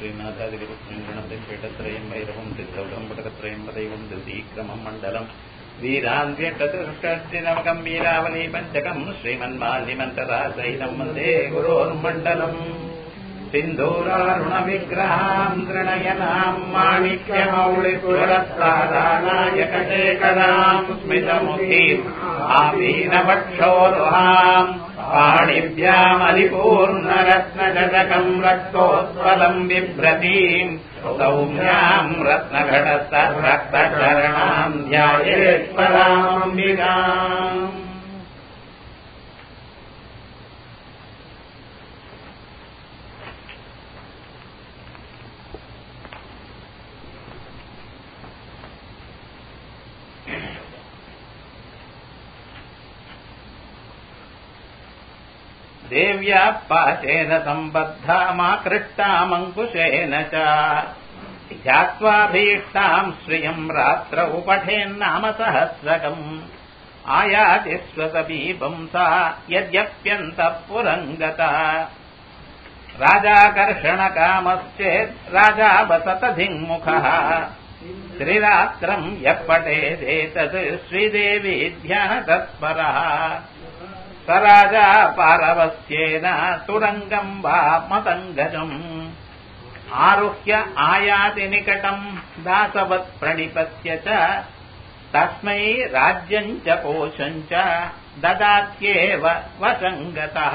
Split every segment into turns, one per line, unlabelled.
ശ്രീനാഥാതിരുപുത്രം ഗണപതി പീഠത്രയം ഭൈരവം സിദ്ധൗഢം പടകത്രയം പദൈവം ധൃതീക്രമം മണ്ഡലം വീരാന്ത്യഷ്ടനവകം വീരാവലി പഞ്ചകം ശ്രീമന്മാല്യമന്തരാസൈനം വന്ദേ ഗുരോർമണ്ഡലം സിന്ധൂരാരുണവിഗ്രഹാം തൃണയനാം മാണിക്യമൗളിപുരസ്താദാനായകശേഖരാം സ്മിതമുഖീം ആവീനവക്ഷോരുഹാം പാണിഭ്യാമലിപൂർണരത്നജടകം രക്തോത്പലം ബിഭ്രതീം സൗമ്യാം രത്നഘടസരക്തചരണാം ധ്യായേത്പരാമംബികാം देव्या पाशेन सम्बद्धामाकृष्टामङ्कुशेन च ध्यात्वाभीष्टाम् श्रियम् रात्रौ पठेन्नाम सहस्रकम् आयाति स्वसमीपम् सा यद्यप्यन्तः पुरङ्गता राजाकर्षणकामश्चेत् राजा वसतधिङ्मुखः त्रिरात्रम् यः पठेदेतत् श्रीदेवी ध्यानतत्परः स राजा पारवस्येन तुरङ्गम् वा मतङ्गजम् आरुह्य आयाति निकटम् दासवत् प्रणिपत्य च तस्मै राज्यम् च कोशम् च ददात्येव वसङ्गतः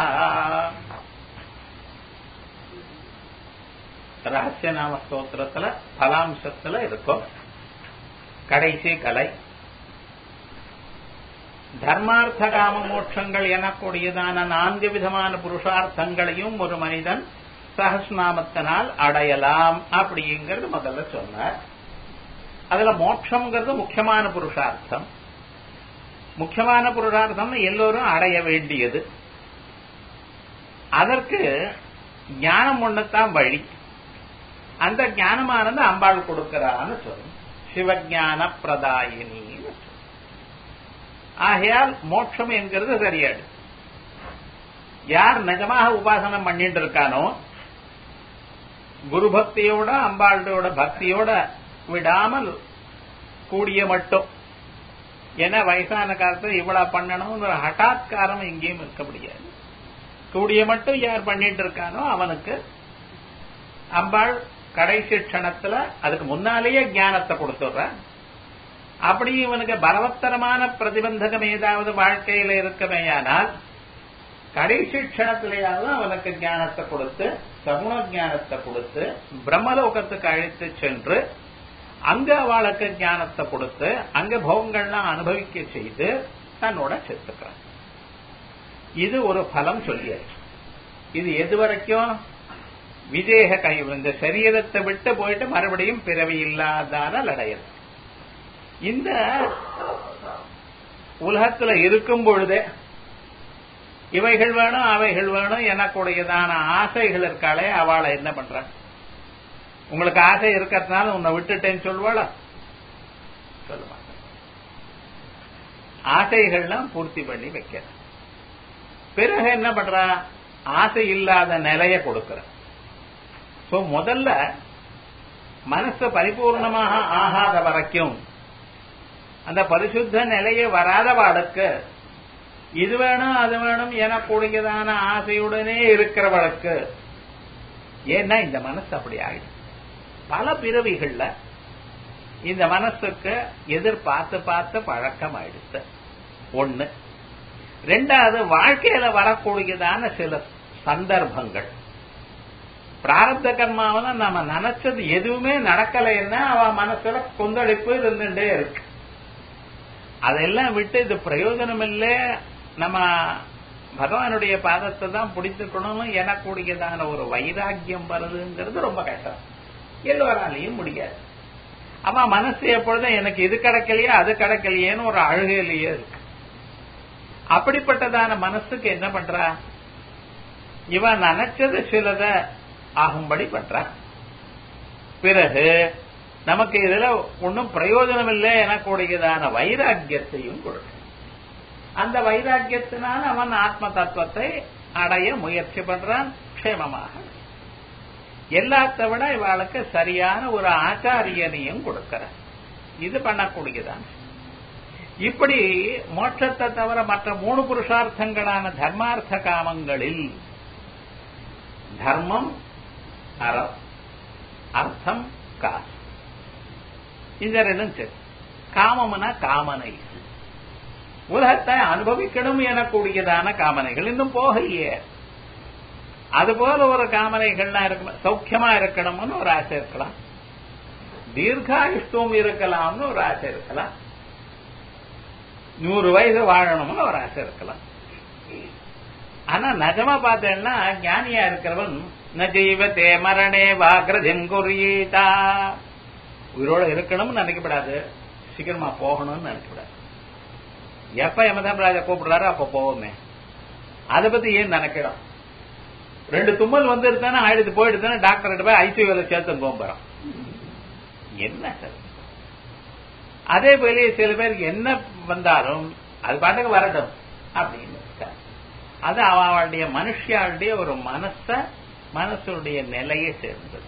ரகசியநாம ஸ்தோத்திரத்துல பலாம்சத்துல இருக்கும் கடைசி கலை தர்மார்த்த காம மோட்சங்கள் எனக்கூடியதான நான்கு விதமான புருஷார்த்தங்களையும் ஒரு மனிதன் சகஸ்நாமத்தினால் அடையலாம் அப்படிங்கிறது முதல்ல சொன்னார் அதுல மோட்சம்ங்கிறது முக்கியமான புருஷார்த்தம் முக்கியமான புருஷார்த்தம் எல்லோரும் அடைய வேண்டியது அதற்கு ஞானம் ஒண்ணுத்தான் வழி அந்த ஞானமானது அம்பாள் கொடுக்கிறான்னு சொல்லும் சிவஞான பிரதாயினின்னு ஆகையால் மோட்சம் என்கிறது சரியாடு யார் நிஜமாக உபாசனம் பண்ணிட்டு இருக்கானோ குரு பக்தியோட அம்பாளோட பக்தியோட விடாமல் கூடிய மட்டும் ஏன்னா வயசான காலத்துல இவ்வளவு பண்ணணும்னு ஒரு ஹட்டாத்காரம் எங்கேயும் இருக்க முடியாது கூடிய மட்டும் யார் பண்ணிட்டு இருக்கானோ அவனுக்கு அம்பாள் கடைசி க்ஷணத்துல அதுக்கு முன்னாலேயே ஞானத்தை கொடுத்துடுற அப்படி இவனுக்கு பலவத்தரமான பிரதிபந்தகம் ஏதாவது வாழ்க்கையில இருக்கமேயானால் கடைசி க்ஷணத்திலேயாவது அவனுக்கு ஞானத்தை கொடுத்து சகுண ஞானத்தை கொடுத்து பிரம்மலோகத்துக்கு அழைத்து சென்று அங்க அவளுக்கு ஞானத்தை கொடுத்து அங்க போகங்கள்லாம் அனுபவிக்க செய்து தன்னோட செத்துக்கிறான் இது ஒரு பலம் சொல்லியாச்சு இது எது வரைக்கும் விதேக கை இந்த சரீரத்தை விட்டு போயிட்டு மறுபடியும் பிறவி இல்லாதான அடையது இந்த உலகத்துல இருக்கும் பொழுதே இவைகள் வேணும் அவைகள் வேணும் எனக்குடையதான ஆசைகள் இருக்காளே அவளை என்ன பண்ற உங்களுக்கு ஆசை இருக்கிறதுனால உன்னை விட்டுட்டேன்னு சொல்லுவாளா சொல்ல மாட்டேன் ஆசைகள்லாம் பூர்த்தி பண்ணி வைக்கிற பிறகு என்ன பண்றா ஆசை இல்லாத நிலைய கொடுக்கிற சோ முதல்ல மனசு பரிபூர்ணமாக ஆகாத வரைக்கும் அந்த பரிசுத்த நிலையை வராதவாளுக்கு இது வேணும் அது வேணும் எனக்கூடியதான ஆசையுடனே இருக்கிறவளுக்கு ஏன்னா இந்த மனசு அப்படி ஆயிடும் பல பிறவிகள்ல இந்த மனசுக்கு எதிர்பார்த்து பார்த்து பழக்கம் ஆயிடுச்சு ஒண்ணு ரெண்டாவது வாழ்க்கையில வரக்கூடியதான சில சந்தர்ப்பங்கள் பிராரப்த கர்மாவில நம்ம நினைச்சது எதுவுமே நடக்கலைன்னா அவ மனசுல கொந்தளிப்பு இருந்துட்டே இருக்கு அதெல்லாம் விட்டு இது பிரயோஜனம் இல்லை நம்ம பகவானுடைய பாதத்தை தான் பிடித்துக்கணும்னு எனக்கூடியதான ஒரு வைராக்கியம் வருதுங்கிறது ரொம்ப கஷ்டம் எல்லோராலையும் முடியாது ஆமா மனசு எப்பொழுதும் எனக்கு இது கிடைக்கலையே அது கிடைக்கலையேன்னு ஒரு அழுகையிலேயே இருக்கு அப்படிப்பட்டதான மனசுக்கு என்ன பண்றா இவன் நினைச்சது சிலத ஆகும்படி பண்ற பிறகு நமக்கு இதுல ஒன்னும் பிரயோஜனம் இல்லை எனக்கூடியதான வைராக்கியத்தையும் கொடுக்க அந்த வைராக்கியத்தினால் அவன் ஆத்ம தத்துவத்தை அடைய முயற்சி பண்றான் க்ஷேமமாக எல்லாத்த விட இவாளுக்கு சரியான ஒரு ஆச்சாரியனையும் கொடுக்கிற இது பண்ணக்கூடியதான் இப்படி மோட்சத்தை தவிர மற்ற மூணு புருஷார்த்தங்களான தர்மார்த்த காமங்களில் தர்மம் அறம் அர்த்தம் காசு இந்த ரெண்டும் சரி காமம்னா காமனை உலகத்தை அனுபவிக்கணும் எனக்கூடியதான காமனைகள் இன்னும் போகலையே அதுபோல ஒரு காமனைகள்லாம் இருக்கணும் சௌக்கியமா இருக்கணும்னு ஒரு ஆசை இருக்கலாம் தீர்காயுஷ்டம் இருக்கலாம்னு ஒரு ஆசை இருக்கலாம் நூறு வயசு வாழணும்னு ஒரு ஆசை இருக்கலாம் ஆனா நிஜமா பார்த்தேன்னா ஞானியா இருக்கிறவன் ந ஜீவத்தே மரணே வாகிரதிம் குறியீதா உயிரோட இருக்கணும்னு நினைக்கப்படாது சீக்கிரமா போகணும்னு நினைக்கப்படாது எப்ப யமதர்மராஜா கூப்பிடுறாரோ அப்ப போவோமே அதை பத்தி ஏன் நினைக்கிறோம் ரெண்டு தும்மல் வந்துருத்தானே ஆயிடுத்து போயிடுத்தானே டாக்டர் போய் ஐசியூல சேர்த்து போகிறோம் என்ன சார் அதே போல சில பேருக்கு என்ன வந்தாலும் அது பாட்டுக்கு வரட்டும் அப்படின்னு இருக்காரு அது அவளுடைய மனுஷியாளுடைய ஒரு மனச மனசுடைய நிலையை சேர்ந்தது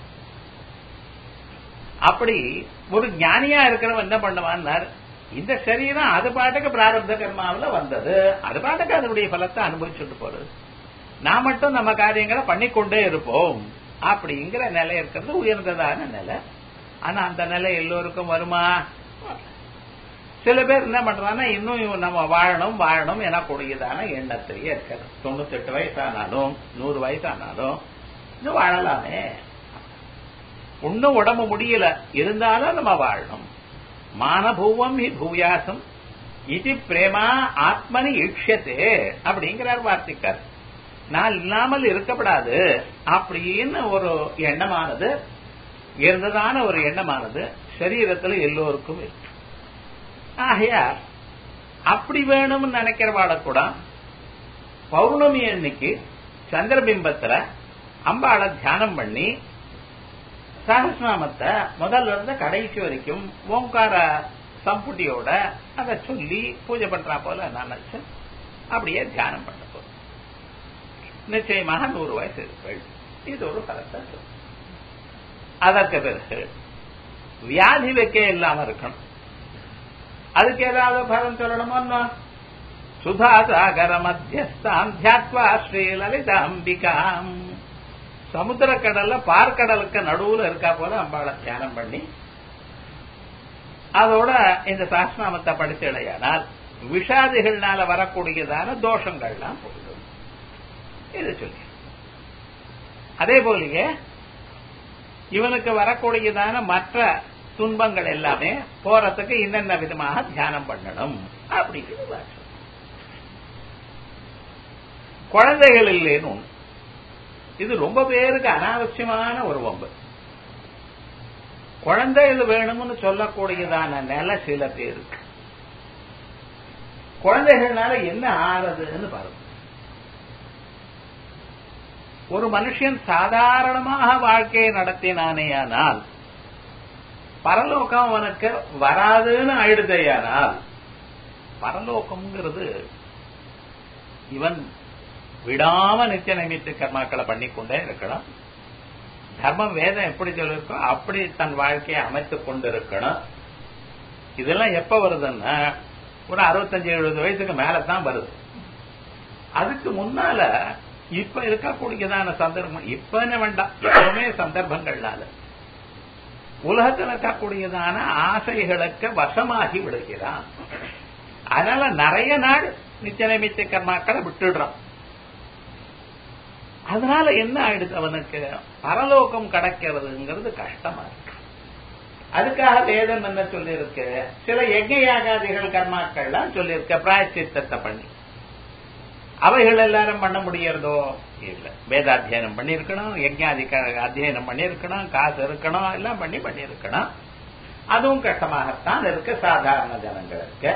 அப்படி ஒரு ஞானியா இருக்கிறவன் என்ன பண்ணுவான்னார் இந்த சரீரம் அது பாட்டுக்கு பிராரப்த கர்மாவில் வந்தது அது பாட்டுக்கு அதனுடைய பலத்தை அனுபவிச்சுட்டு போறது நான் மட்டும் நம்ம காரியங்களை பண்ணிக்கொண்டே இருப்போம் அப்படிங்கிற நிலை இருக்கிறது உயர்ந்ததான நிலை ஆனா அந்த நிலை எல்லோருக்கும் வருமா சில பேர் என்ன பண்றாங்கன்னா இன்னும் நம்ம வாழணும் வாழணும் எனக்கூடியதான எண்ணத்திலேயே இருக்கிறது தொண்ணூத்தி எட்டு வயசானாலும் நூறு வயசானாலும் இன்னும் வாழலாமே இன்னும் உடம்பு முடியல இருந்தாலும் நம்ம வாழணும் மானபூவம் ஹி பூயாசம் இது பிரேமா ஆத்மனி ஈட்சத்தே அப்படிங்கிறார் வார்த்திக்கார் நான் இல்லாமல் இருக்கப்படாது அப்படின்னு ஒரு எண்ணமானது இருந்ததான ஒரு எண்ணமானது சரீரத்தில் எல்லோருக்கும் இருக்கு ஆகையார் அப்படி வேணும்னு நினைக்கிறவாட கூட பௌர்ணமி அன்னைக்கு சந்திரபிம்பத்துல அம்பாளை தியானம் பண்ணி சகஸ்நாமத்தை முதல்ல இருந்து கடைசி வரைக்கும் ஓங்கார சம்புட்டியோட அதை சொல்லி பூஜை பண்றா போல நினைச்சு அப்படியே தியானம் பண்ண போதும் நிச்சயமாக நூறு வயசு இருப்பள் இது ஒரு பலத்தை சொல்லும் அதற்கு பிறகு வியாதி வைக்க இல்லாம இருக்கணும் அதுக்கு ஏதாவது பலன் சொல்லணுமோ சுதா சாகர மத்தியஸ்தாம் தியாத்வா ஸ்ரீ லலிதாம்பிகாம் சமுத்திர கடல்ல பார்க்கடலுக்கு நடுவுல இருக்கா போல அம்பாளை தியானம் பண்ணி அதோட இந்த சாஸ்நாமத்தை படித்தடையானால் விஷாதிகள்னால வரக்கூடியதான தோஷங்கள்லாம் போயிடும் இது சொல்லி அதே போலயே இவனுக்கு வரக்கூடியதான மற்ற துன்பங்கள் எல்லாமே போறதுக்கு இன்னென்ன விதமாக தியானம் பண்ணணும் அப்படிங்கிறது குழந்தைகள் இல்லைன்னு ஒண்ணு இது ரொம்ப பேருக்கு அனாவசியமான ஒரு வம்பு குழந்தைகள் வேணும்னு சொல்லக்கூடியதான நிலை சில பேருக்கு குழந்தைகள்னால என்ன ஆறுதுன்னு பாருங்க ஒரு மனுஷன் சாதாரணமாக வாழ்க்கையை நடத்தினானேயானால் பரலோகம் அவனுக்கு வராதுன்னு ஆயிடுதையானால் பரலோகம்ங்கிறது இவன் விடாம நித்திய நைமித்த கர்மாக்களை பண்ணிக்கொண்டே இருக்கணும் தர்மம் வேதம் எப்படி சொல்லிருக்கோ அப்படி தன் வாழ்க்கையை அமைத்துக் கொண்டிருக்கணும் இதெல்லாம் எப்ப வருதுன்னா ஒரு அறுபத்தஞ்சு எழுபது வயசுக்கு மேலதான் வருது அதுக்கு முன்னால இப்ப இருக்கக்கூடியதான சந்தர்ப்பம் இப்பன்னு வேண்டாம் எப்பவுமே சந்தர்ப்பங்கள்னால உலகத்தில் இருக்கக்கூடியதான ஆசைகளுக்கு வசமாகி விடுகிறான் அதனால நிறைய நாள் நித்திய நைமித்த கர்மாக்களை விட்டுடுறான் அதனால என்ன ஆயிடுது அவனுக்கு பரலோகம் கிடைக்கிறதுங்கிறது கஷ்டமா இருக்கு அதுக்காக வேதம் என்ன சொல்லியிருக்கு சில யஜ்ய யாகாதிகள் கர்மாக்கள்லாம் சொல்லியிருக்க பிராயச்சித்தத்தை பண்ணி அவைகள் எல்லாரும் பண்ண முடியறதோ இல்ல வேதாத்தியனம் பண்ணிருக்கணும் யஜ்யாதி அத்தியனம் பண்ணிருக்கணும் காசு இருக்கணும் எல்லாம் பண்ணி பண்ணிருக்கணும் அதுவும் கஷ்டமாகத்தான் இருக்கு சாதாரண ஜனங்களுக்கு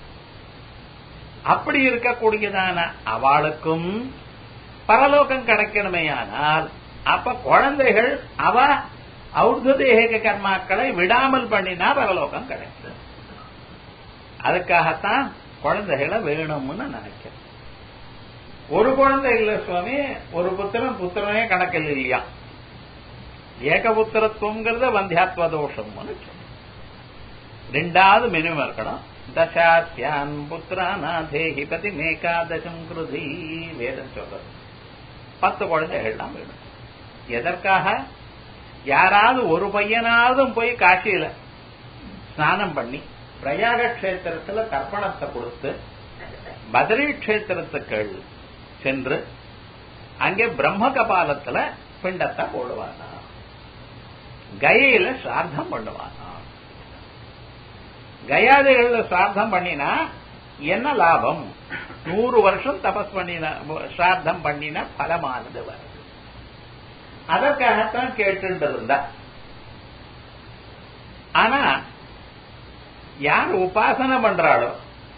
அப்படி இருக்கக்கூடியதான அவளுக்கும் பரலோகம் கிடைக்கணுமே ஆனால் அப்ப குழந்தைகள் அவ ஔர்தேக கர்மாக்களை விடாமல் பண்ணினா பரலோகம் கிடைக்கும் அதுக்காகத்தான் குழந்தைகளை வேணும்னு நினைக்கிறேன் ஒரு குழந்தை இல்ல சுவாமி ஒரு புத்திரன் புத்திரனே கணக்கில் இல்லையா ஏகபுத்திரத்துவங்கிறத வந்தியாத்வ தோஷம்னு சொல்றோம் ரெண்டாவது மினிமம் இருக்கணும் தசாஸ்யான் புத்திரானா தேஹி பதி மேகாதசம் கிருதி வேதம் சொல்றது பத்து குழந்தைகள்லாம் வேணும் எதற்காக யாராவது ஒரு பையனாவது போய் காசியில ஸ்நானம் பண்ணி பிரயாக கஷேத்திரத்துல தர்ப்பணத்தை கொடுத்து பதரி கஷேத்திரத்துக்கு சென்று அங்கே பிரம்ம கபாலத்துல பிண்டத்தை போடுவானா கயையில சார்த்தம் பண்ணுவானா கயாதிகள்ல சார்த்தம் பண்ணினா என்ன லாபம் நூறு வருஷம் தபஸ் பண்ணின சார்த்தம் பண்ணின பலமானது வருது அதற்காகத்தான் கேட்டு இருந்தா ஆனா யார் உபாசனை பண்றாளோ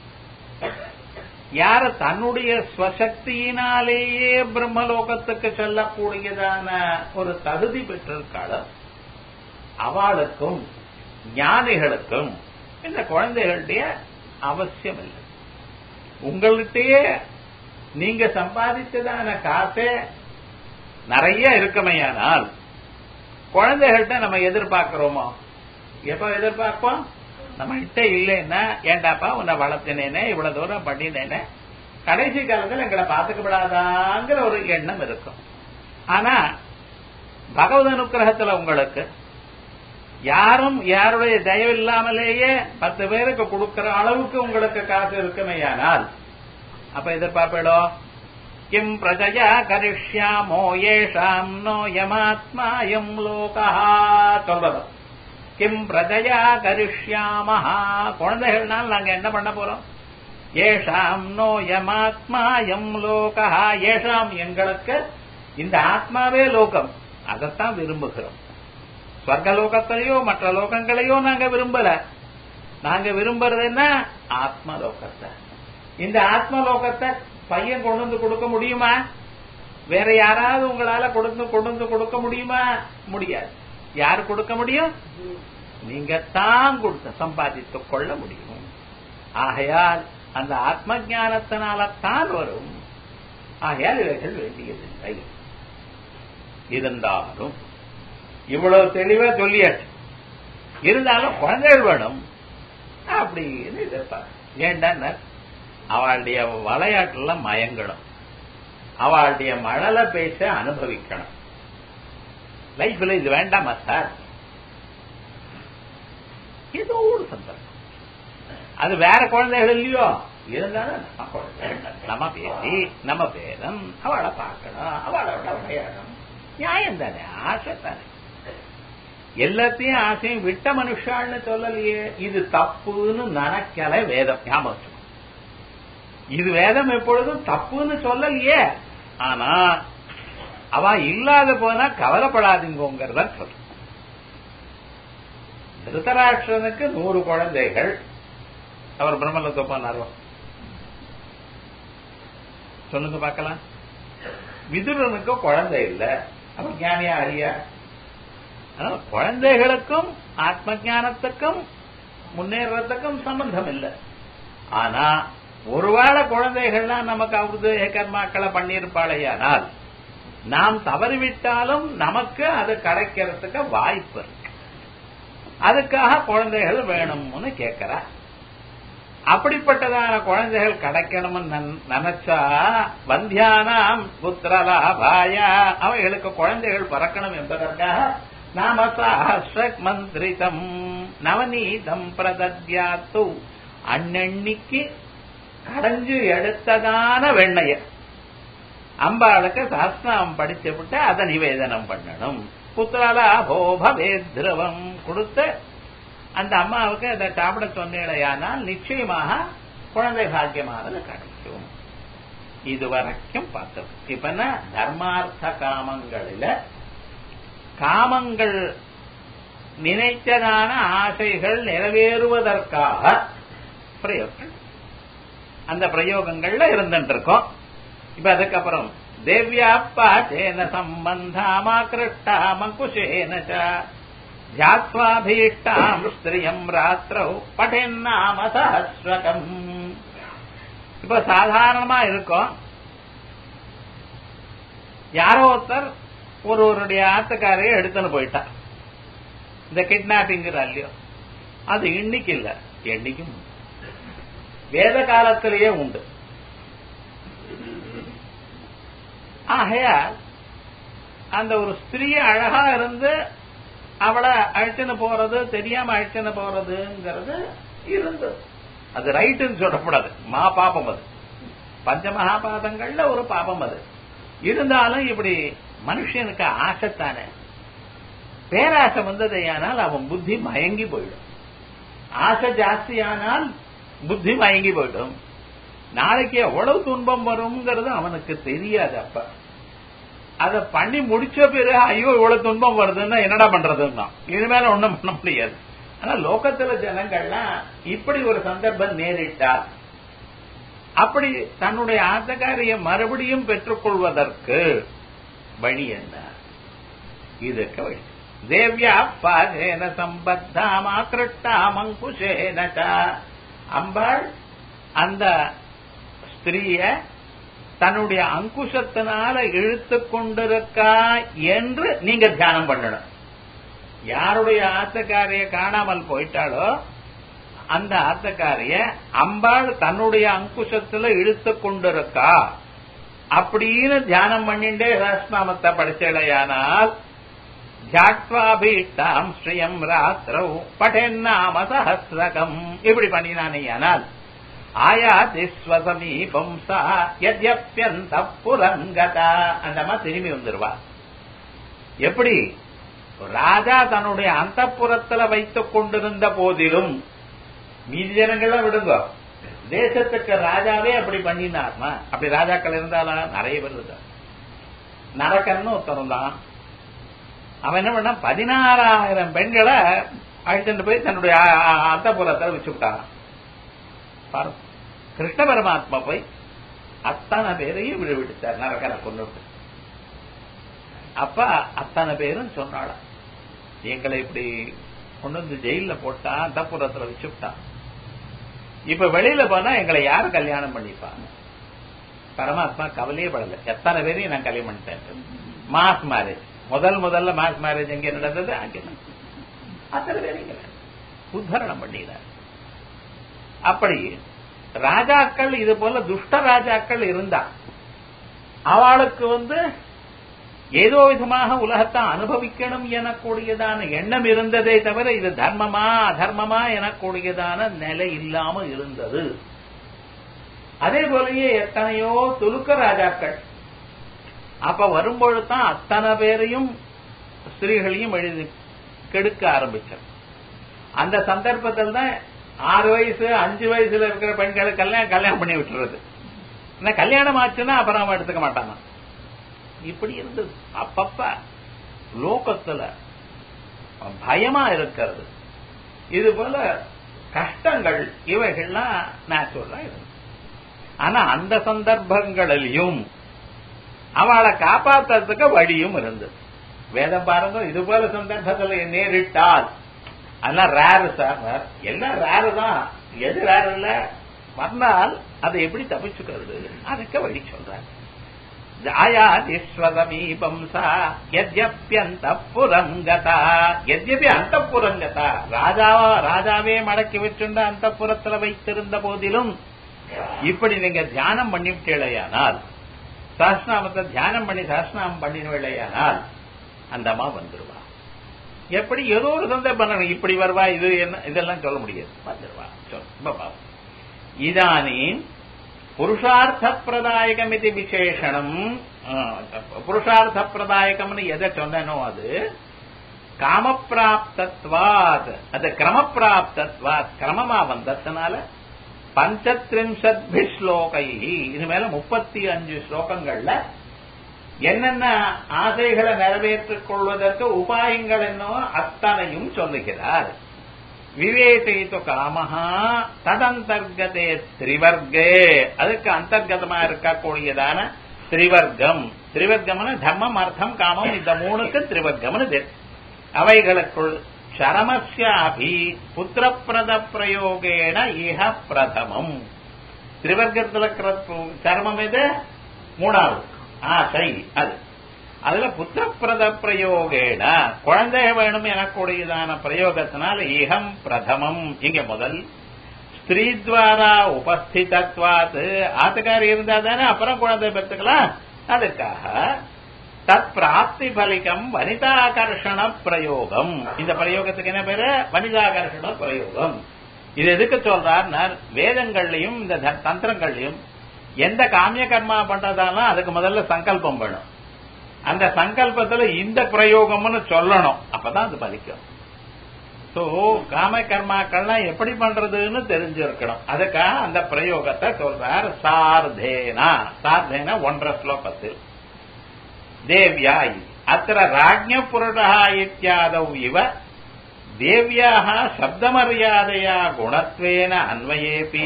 யார தன்னுடைய ஸ்வசக்தியினாலேயே பிரம்மலோகத்துக்கு செல்லக்கூடியதான ஒரு தகுதி பெற்றிருக்காளோ அவளுக்கும் ஞானிகளுக்கும் இந்த குழந்தைகளுடைய அவசியம் இல்லை உங்கள்கிட்டயே நீங்க சம்பாதிச்சதான காசே நிறைய இருக்குமையானால் குழந்தைகள்கிட்ட நம்ம எதிர்பார்க்கிறோமோ எப்ப எதிர்பார்ப்போம் நம்ம கிட்ட இல்லைன்னா ஏண்டாப்பா உன்னை வளர்த்தினேனே இவ்வளவு தூரம் பண்ணினேனே கடைசி காலத்தில் எங்களை பார்த்துக்கப்படாதாங்கிற ஒரு எண்ணம் இருக்கும் ஆனா பகவத் அனுக்கிரகத்துல உங்களுக்கு யாரும் யாருடைய தயவு இல்லாமலேயே பத்து பேருக்கு கொடுக்கிற அளவுக்கு உங்களுக்கு காசு இருக்குமையானால் அப்ப எதிர்பார்ப்பிடும் கிம் பிரஜயா கரிஷ்யாமோ ஏஷாம் நோ யமாத்மாயம் லோகா சொல்றது கிம் பிரஜயா கரிஷ்யாமஹா குழந்தைகள்னால் நாங்க என்ன பண்ண போறோம் ஏஷாம் நோ யமாத்மாயம் லோகா ஏஷாம் எங்களுக்கு இந்த ஆத்மாவே லோகம் அதைத்தான் விரும்புகிறோம் ஸ்வர்க லோகத்தையோ மற்ற லோகங்களையோ நாங்க விரும்பல நாங்க விரும்புறது என்ன ஆத்ம லோகத்தை இந்த ஆத்ம லோகத்தை பையன் கொண்டு வந்து கொடுக்க முடியுமா வேற யாராவது உங்களால கொடுத்து கொண்டு வந்து கொடுக்க முடியுமா முடியாது யாரு கொடுக்க முடியும் நீங்க தான் கொடுத்த சம்பாதித்துக் கொள்ள முடியும் ஆகையால் அந்த ஆத்ம ஞானத்தினால தான் வரும் ஆகையால் இவைகள் வேண்டியதில்லை இருந்தாலும் இவ்வளவு தெளிவா சொல்லியாச்சு இருந்தாலும் குழந்தைகள் வேணும் அப்படின்னு எதிர்பார்க்க ஏண்டா அவளுடைய விளையாட்டுல மயங்கணும் அவளுடைய மழலை பேச அனுபவிக்கணும் லைஃப்ல இது வேண்டாமா சார் ஏதோ ஒரு சந்தர்ப்பம் அது வேற குழந்தைகள் இல்லையோ இருந்தாலும் நம்ம குழந்தை நம்ம பேசி நம்ம பேரம் அவளை பார்க்கணும் அவளோட விளையாடணும் நியாயம் தானே ஆசை தானே எல்லாத்தையும் ஆசையும் விட்ட மனுஷான்னு சொல்லலையே இது தப்புன்னு நினைக்கல வேதம் ஞாபகம் இது வேதம் எப்பொழுதும் தப்புன்னு சொல்லலையே ஆனா அவ இல்லாத போனா கவலைப்படாதீங்கிறத சொல்ற திருத்தராஷ்டிரனுக்கு நூறு குழந்தைகள் அவர் பிரம்மலத்தை போனாரோ சொல்லுங்க பார்க்கலாம் விதுரனுக்கு குழந்தை இல்ல அவர் ஞானியா அறியா குழந்தைகளுக்கும் ஆத்ம ஞானத்துக்கும் முன்னேறத்துக்கும் சம்பந்தம் இல்லை ஆனா ஒருவேளை குழந்தைகள்லாம் நமக்கு அவரது கர்மாக்களை பண்ணியிருப்பாளையானால் நாம் தவறிவிட்டாலும் நமக்கு அது கிடைக்கிறதுக்கு வாய்ப்பு இருக்கு அதுக்காக குழந்தைகள் வேணும்னு கேட்கிறா அப்படிப்பட்டதான குழந்தைகள் கிடைக்கணும்னு நினைச்சா வந்தியானாம் புத்திரலாபாய அவைகளுக்கு குழந்தைகள் பிறக்கணும் என்பதற்காக நாம சாஸ்ரக் மந்திரிதம் நவநீதம் பிரதத்யாத்து அண்ணெண்ணிக்கு கடைஞ்சு எடுத்ததான வெண்ணைய அம்பாளுக்கு சாஸ்திரம் படிச்சு விட்டு அதை நிவேதனம் பண்ணணும் புத்திரலாபோ பவே திரவம் கொடுத்து அந்த அம்மாவுக்கு அதை சாப்பிட சொன்னேடையானால் நிச்சயமாக குழந்தை பாக்கியமானது கிடைக்கும் இதுவரைக்கும் பார்த்தோம் இப்ப என்ன தர்மார்த்த காமங்களில காமங்கள் நினைத்ததான ஆசைகள் நிறைவேறுவதற்காக பிரயோகங்கள் அந்த பிரயோகங்கள்ல இருந்துட்டு இருக்கோம் இப்ப அதுக்கப்புறம் தேவ்யாப்பா சேன சம்பந்தாமா கிருஷ்டாமகுஷேன தியாத்வாபீஷ்டாம் ஸ்திரியம் ராத்திரௌ பட்டென்னாம சஹஸ்வகம் இப்ப சாதாரணமா இருக்கும் யாரோ ஒருத்தர் ஒருவருடைய ஆத்துக்காரையே எடுத்துன்னு போயிட்டா இந்த கிட்னாப்பிங்கிற இல்லையோ அது இன்னைக்கு இல்ல என்னைக்கும் உண்டு. வேத காலத்திலேயே உண்டு ஆகையால் அந்த ஒரு ஸ்திரீ அழகா இருந்து அவளை அழைச்சுன்னு போறது தெரியாம அழைச்சுன்னு போறதுங்கிறது இருந்தது அது ரைட்டுன்னு சொல்லக்கூடாது மா பாபம் அது பஞ்ச மகாபாதங்கள்ல ஒரு பாபம் அது இருந்தாலும் இப்படி மனுஷனுக்கு ஆசைத்தானே பேராசை வந்ததையானால் அவன் புத்தி மயங்கி போயிடும் ஆசை ஜாஸ்தியானால் புத்தி மயங்கி போயிடும் நாளைக்கு எவ்வளவு துன்பம் வருங்கிறது அவனுக்கு தெரியாது அப்ப அதை பண்ணி முடிச்ச பிறகு ஐயோ இவ்வளவு துன்பம் வருதுன்னா என்னடா பண்றதுன்னா இனிமேல ஒண்ணும் பண்ண முடியாது ஆனா லோகத்துல ஜனங்கள்லாம் இப்படி ஒரு சந்தர்ப்பம் நேரிட்டால் அப்படி தன்னுடைய ஆத்தக்காரிய மறுபடியும் பெற்றுக்கொள்வதற்கு வழி என்ன இதுக்கு வழி தேவ்யா பாஜேன சம்பத்தாமா கிருட்டாம் அங்குஷேன ச. அம்பாள் அந்த ஸ்திரீய தன்னுடைய அங்குஷத்தினால இழுத்து கொண்டிருக்கா என்று நீங்க தியானம் பண்ணணும் யாருடைய ஆத்தக்காரிய காணாமல் போயிட்டாலோ அந்த ஆத்தக்காரிய அம்பாள் தன்னுடைய அங்குஷத்துல இழுத்து கொண்டிருக்கா அப்படின்னு தியானம் பண்ணிண்டே சஹஸ்நாமத்தை படிச்சடையானால் ஜாட்வாபீஷ்டாம் ஸ்ரீயம் ராத்திரௌ பட்டென்னாம சஹசிரகம் இப்படி பண்ணினானேயானால் ஆயாதி ஸ்வசமீபம் சா யத்யப்யந்த புரங்கதா அந்த மாதிரி திரும்பி வந்துருவா எப்படி ராஜா தன்னுடைய அந்த வைத்துக் கொண்டிருந்த போதிலும் மீதி ஜனங்கள்லாம் விடுங்க தேசத்துக்கு ராஜாவே அப்படி பண்ணினார்னா அப்படி ராஜாக்கள் இருந்தாலா நிறைய பேர் இருந்தார் நரக்கன்னு ஒருத்தன் தான் அவன் என்ன பண்ணா பதினாறாயிரம் பெண்களை அழைச்சிட்டு போய் தன்னுடைய அந்த புறத்தை வச்சு விட்டாங்க பாரு கிருஷ்ண பரமாத்மா போய் அத்தனை பேரையும் விடுவிடுத்தார் நரக்கனை கொண்டு அப்ப அத்தனை பேரும் சொன்னாளாம் எங்களை இப்படி கொண்டு வந்து ஜெயில போட்டா அந்தப்புறத்துல வச்சு விட்டான் இப்ப வெளியில போனா எங்களை யாரு கல்யாணம் பண்ணிப்பாங்க பரமாத்மா கவலையே படல எத்தனை பேரையும் நான் கல்யாணம் பண்ணிட்டேன் மாஸ் மேரேஜ் முதல் முதல்ல மாஸ் மேரேஜ் எங்க நடந்தது அங்கே அத்தனை பேரையும் உத்தரணம் பண்ணினார் அப்படி ராஜாக்கள் இது போல துஷ்ட ராஜாக்கள் இருந்தா அவளுக்கு வந்து ஏதோ விதமாக உலகத்தை அனுபவிக்கணும் எனக்கூடியதான எண்ணம் இருந்ததே தவிர இது தர்மமா அதர்மமா எனக்கூடியதான நிலை இல்லாம இருந்தது அதே போலயே எத்தனையோ துலுக்க ராஜாக்கள் அப்ப வரும்பொழுதுதான் அத்தனை பேரையும் ஸ்திரீகளையும் எழுதி கெடுக்க ஆரம்பிச்சார் அந்த சந்தர்ப்பத்தில் தான் ஆறு வயசு அஞ்சு வயசுல இருக்கிற பெண்களுக்கெல்லாம் கல்யாணம் பண்ணி விட்டுறது என்ன கல்யாணம் ஆச்சுன்னா அப்புறம் அவன் எடுத்துக்க மாட்டானா இப்படி இருந்தது அப்பப்ப லோகத்துல பயமா இருக்கிறது இது போல கஷ்டங்கள் இவைகள்லாம் நேச்சுரலா இருந்தது ஆனா அந்த சந்தர்ப்பங்களிலையும் அவளை காப்பாத்துறதுக்கு வழியும் இருந்தது வேதம் பாருங்க இது போல சந்தர்ப்பத்தில் நேரிட்டால் அதெல்லாம் ரேரு சார் எல்லாம் ரேரு தான் எது ரேரு இல்ல வந்தால் அதை எப்படி தப்பிச்சுக்கிறது அதுக்கு வழி சொல்றாரு ஜாயாதிஸ்வதமீபம் சா எத்யப்யந்த புரங்கதா எத்யபி அந்த புரங்கதா ராஜாவா ராஜாவே மடக்கி வச்சுண்ட அந்த புறத்துல வைத்திருந்த போதிலும் இப்படி நீங்க தியானம் பண்ணிவிட்டேளையானால் சஹஸ்நாமத்தை தியானம் பண்ணி சஹஸ்நாமம் பண்ணினவில்லையானால் அந்த அம்மா வந்துருவா எப்படி ஏதோ ஒரு சந்தர்ப்பம் இப்படி வருவா இது என்ன இதெல்லாம் சொல்ல முடியாது வந்துருவா சொல் இதானீம் புருஷார்த்த பிரதாயகம் இது விசேஷனம் புருஷார்த்த பிரதாயகம்னு எதை சொன்னனோ அது காமப்பிராப்தத்வாத் அது கிரமப்பிராப்தத்வாத் கிரமமா வந்ததுனால பஞ்சத்ரிம்சத் ஸ்லோகை இது மேல முப்பத்தி அஞ்சு ஸ்லோகங்கள்ல என்னென்ன ஆசைகளை நிறைவேற்றிக் கொள்வதற்கு உபாயங்கள் என்னோ அத்தனையும் சொல்லுகிறார் விவேகித்து காமஹா ததந்தர்கதே திரிவர்கே அதுக்கு அந்தர்கதமா இருக்கக்கூடியதான திரிவர்க்கம் திரிவர்க்கம்னு தர்மம் அர்த்தம் காமம் இந்த மூணுக்கு திரிவர்க்கம்னு பேர் அவைகளுக்குள் சரமஸ்யாபி புத்திரப்பிரத பிரயோகேன இஹ பிரதமம் திரிவர்க்கத்தில் சரமம் எது மூணாவது ஆசை அது அதுல புத்திரப்பிரத பிரயோகேன குழந்தை வேணும் எனக்கூடியதான பிரயோகத்தினால் இகம் பிரதமம் இங்க முதல் ஸ்திரீத்வாரா உபஸ்திதத்வாத் ஆத்துக்காரி இருந்தா தானே அப்புறம் குழந்தை பெற்றுக்கலாம் அதுக்காக தத் பிராப்தி பலிகம் வனிதாகர்ஷண பிரயோகம் இந்த பிரயோகத்துக்கு என்ன பேரு வனிதாகர்ஷண பிரயோகம் இது எதுக்கு சொல்றார் வேதங்கள்லயும் இந்த தந்திரங்கள்லயும் எந்த காமிய கர்மா பண்றதாலும் அதுக்கு முதல்ல சங்கல்பம் வேணும் அந்த சங்கல்பத்துல இந்த பிரயோகம்னு சொல்லணும் அப்பதான் அது பலிக்கும் சோ காம கர்மாக்கள்லாம் எப்படி பண்றதுன்னு தெரிஞ்சிருக்கணும் அதுக்காக அந்த பிரயோகத்தை சொல்றார் சார்தேனா சார்தேனா ஒன்றரை ஸ்லோகத்தில் தேவ்யாய் அத்த ராஜ்ய புருஷா இத்தியாதௌ இவ தேவ்யாக சப்தமரியாதையா குணத்வேன அன்வயேபி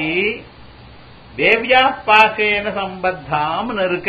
தேவ்யா பாசேன சம்பத்தாம் இருக்க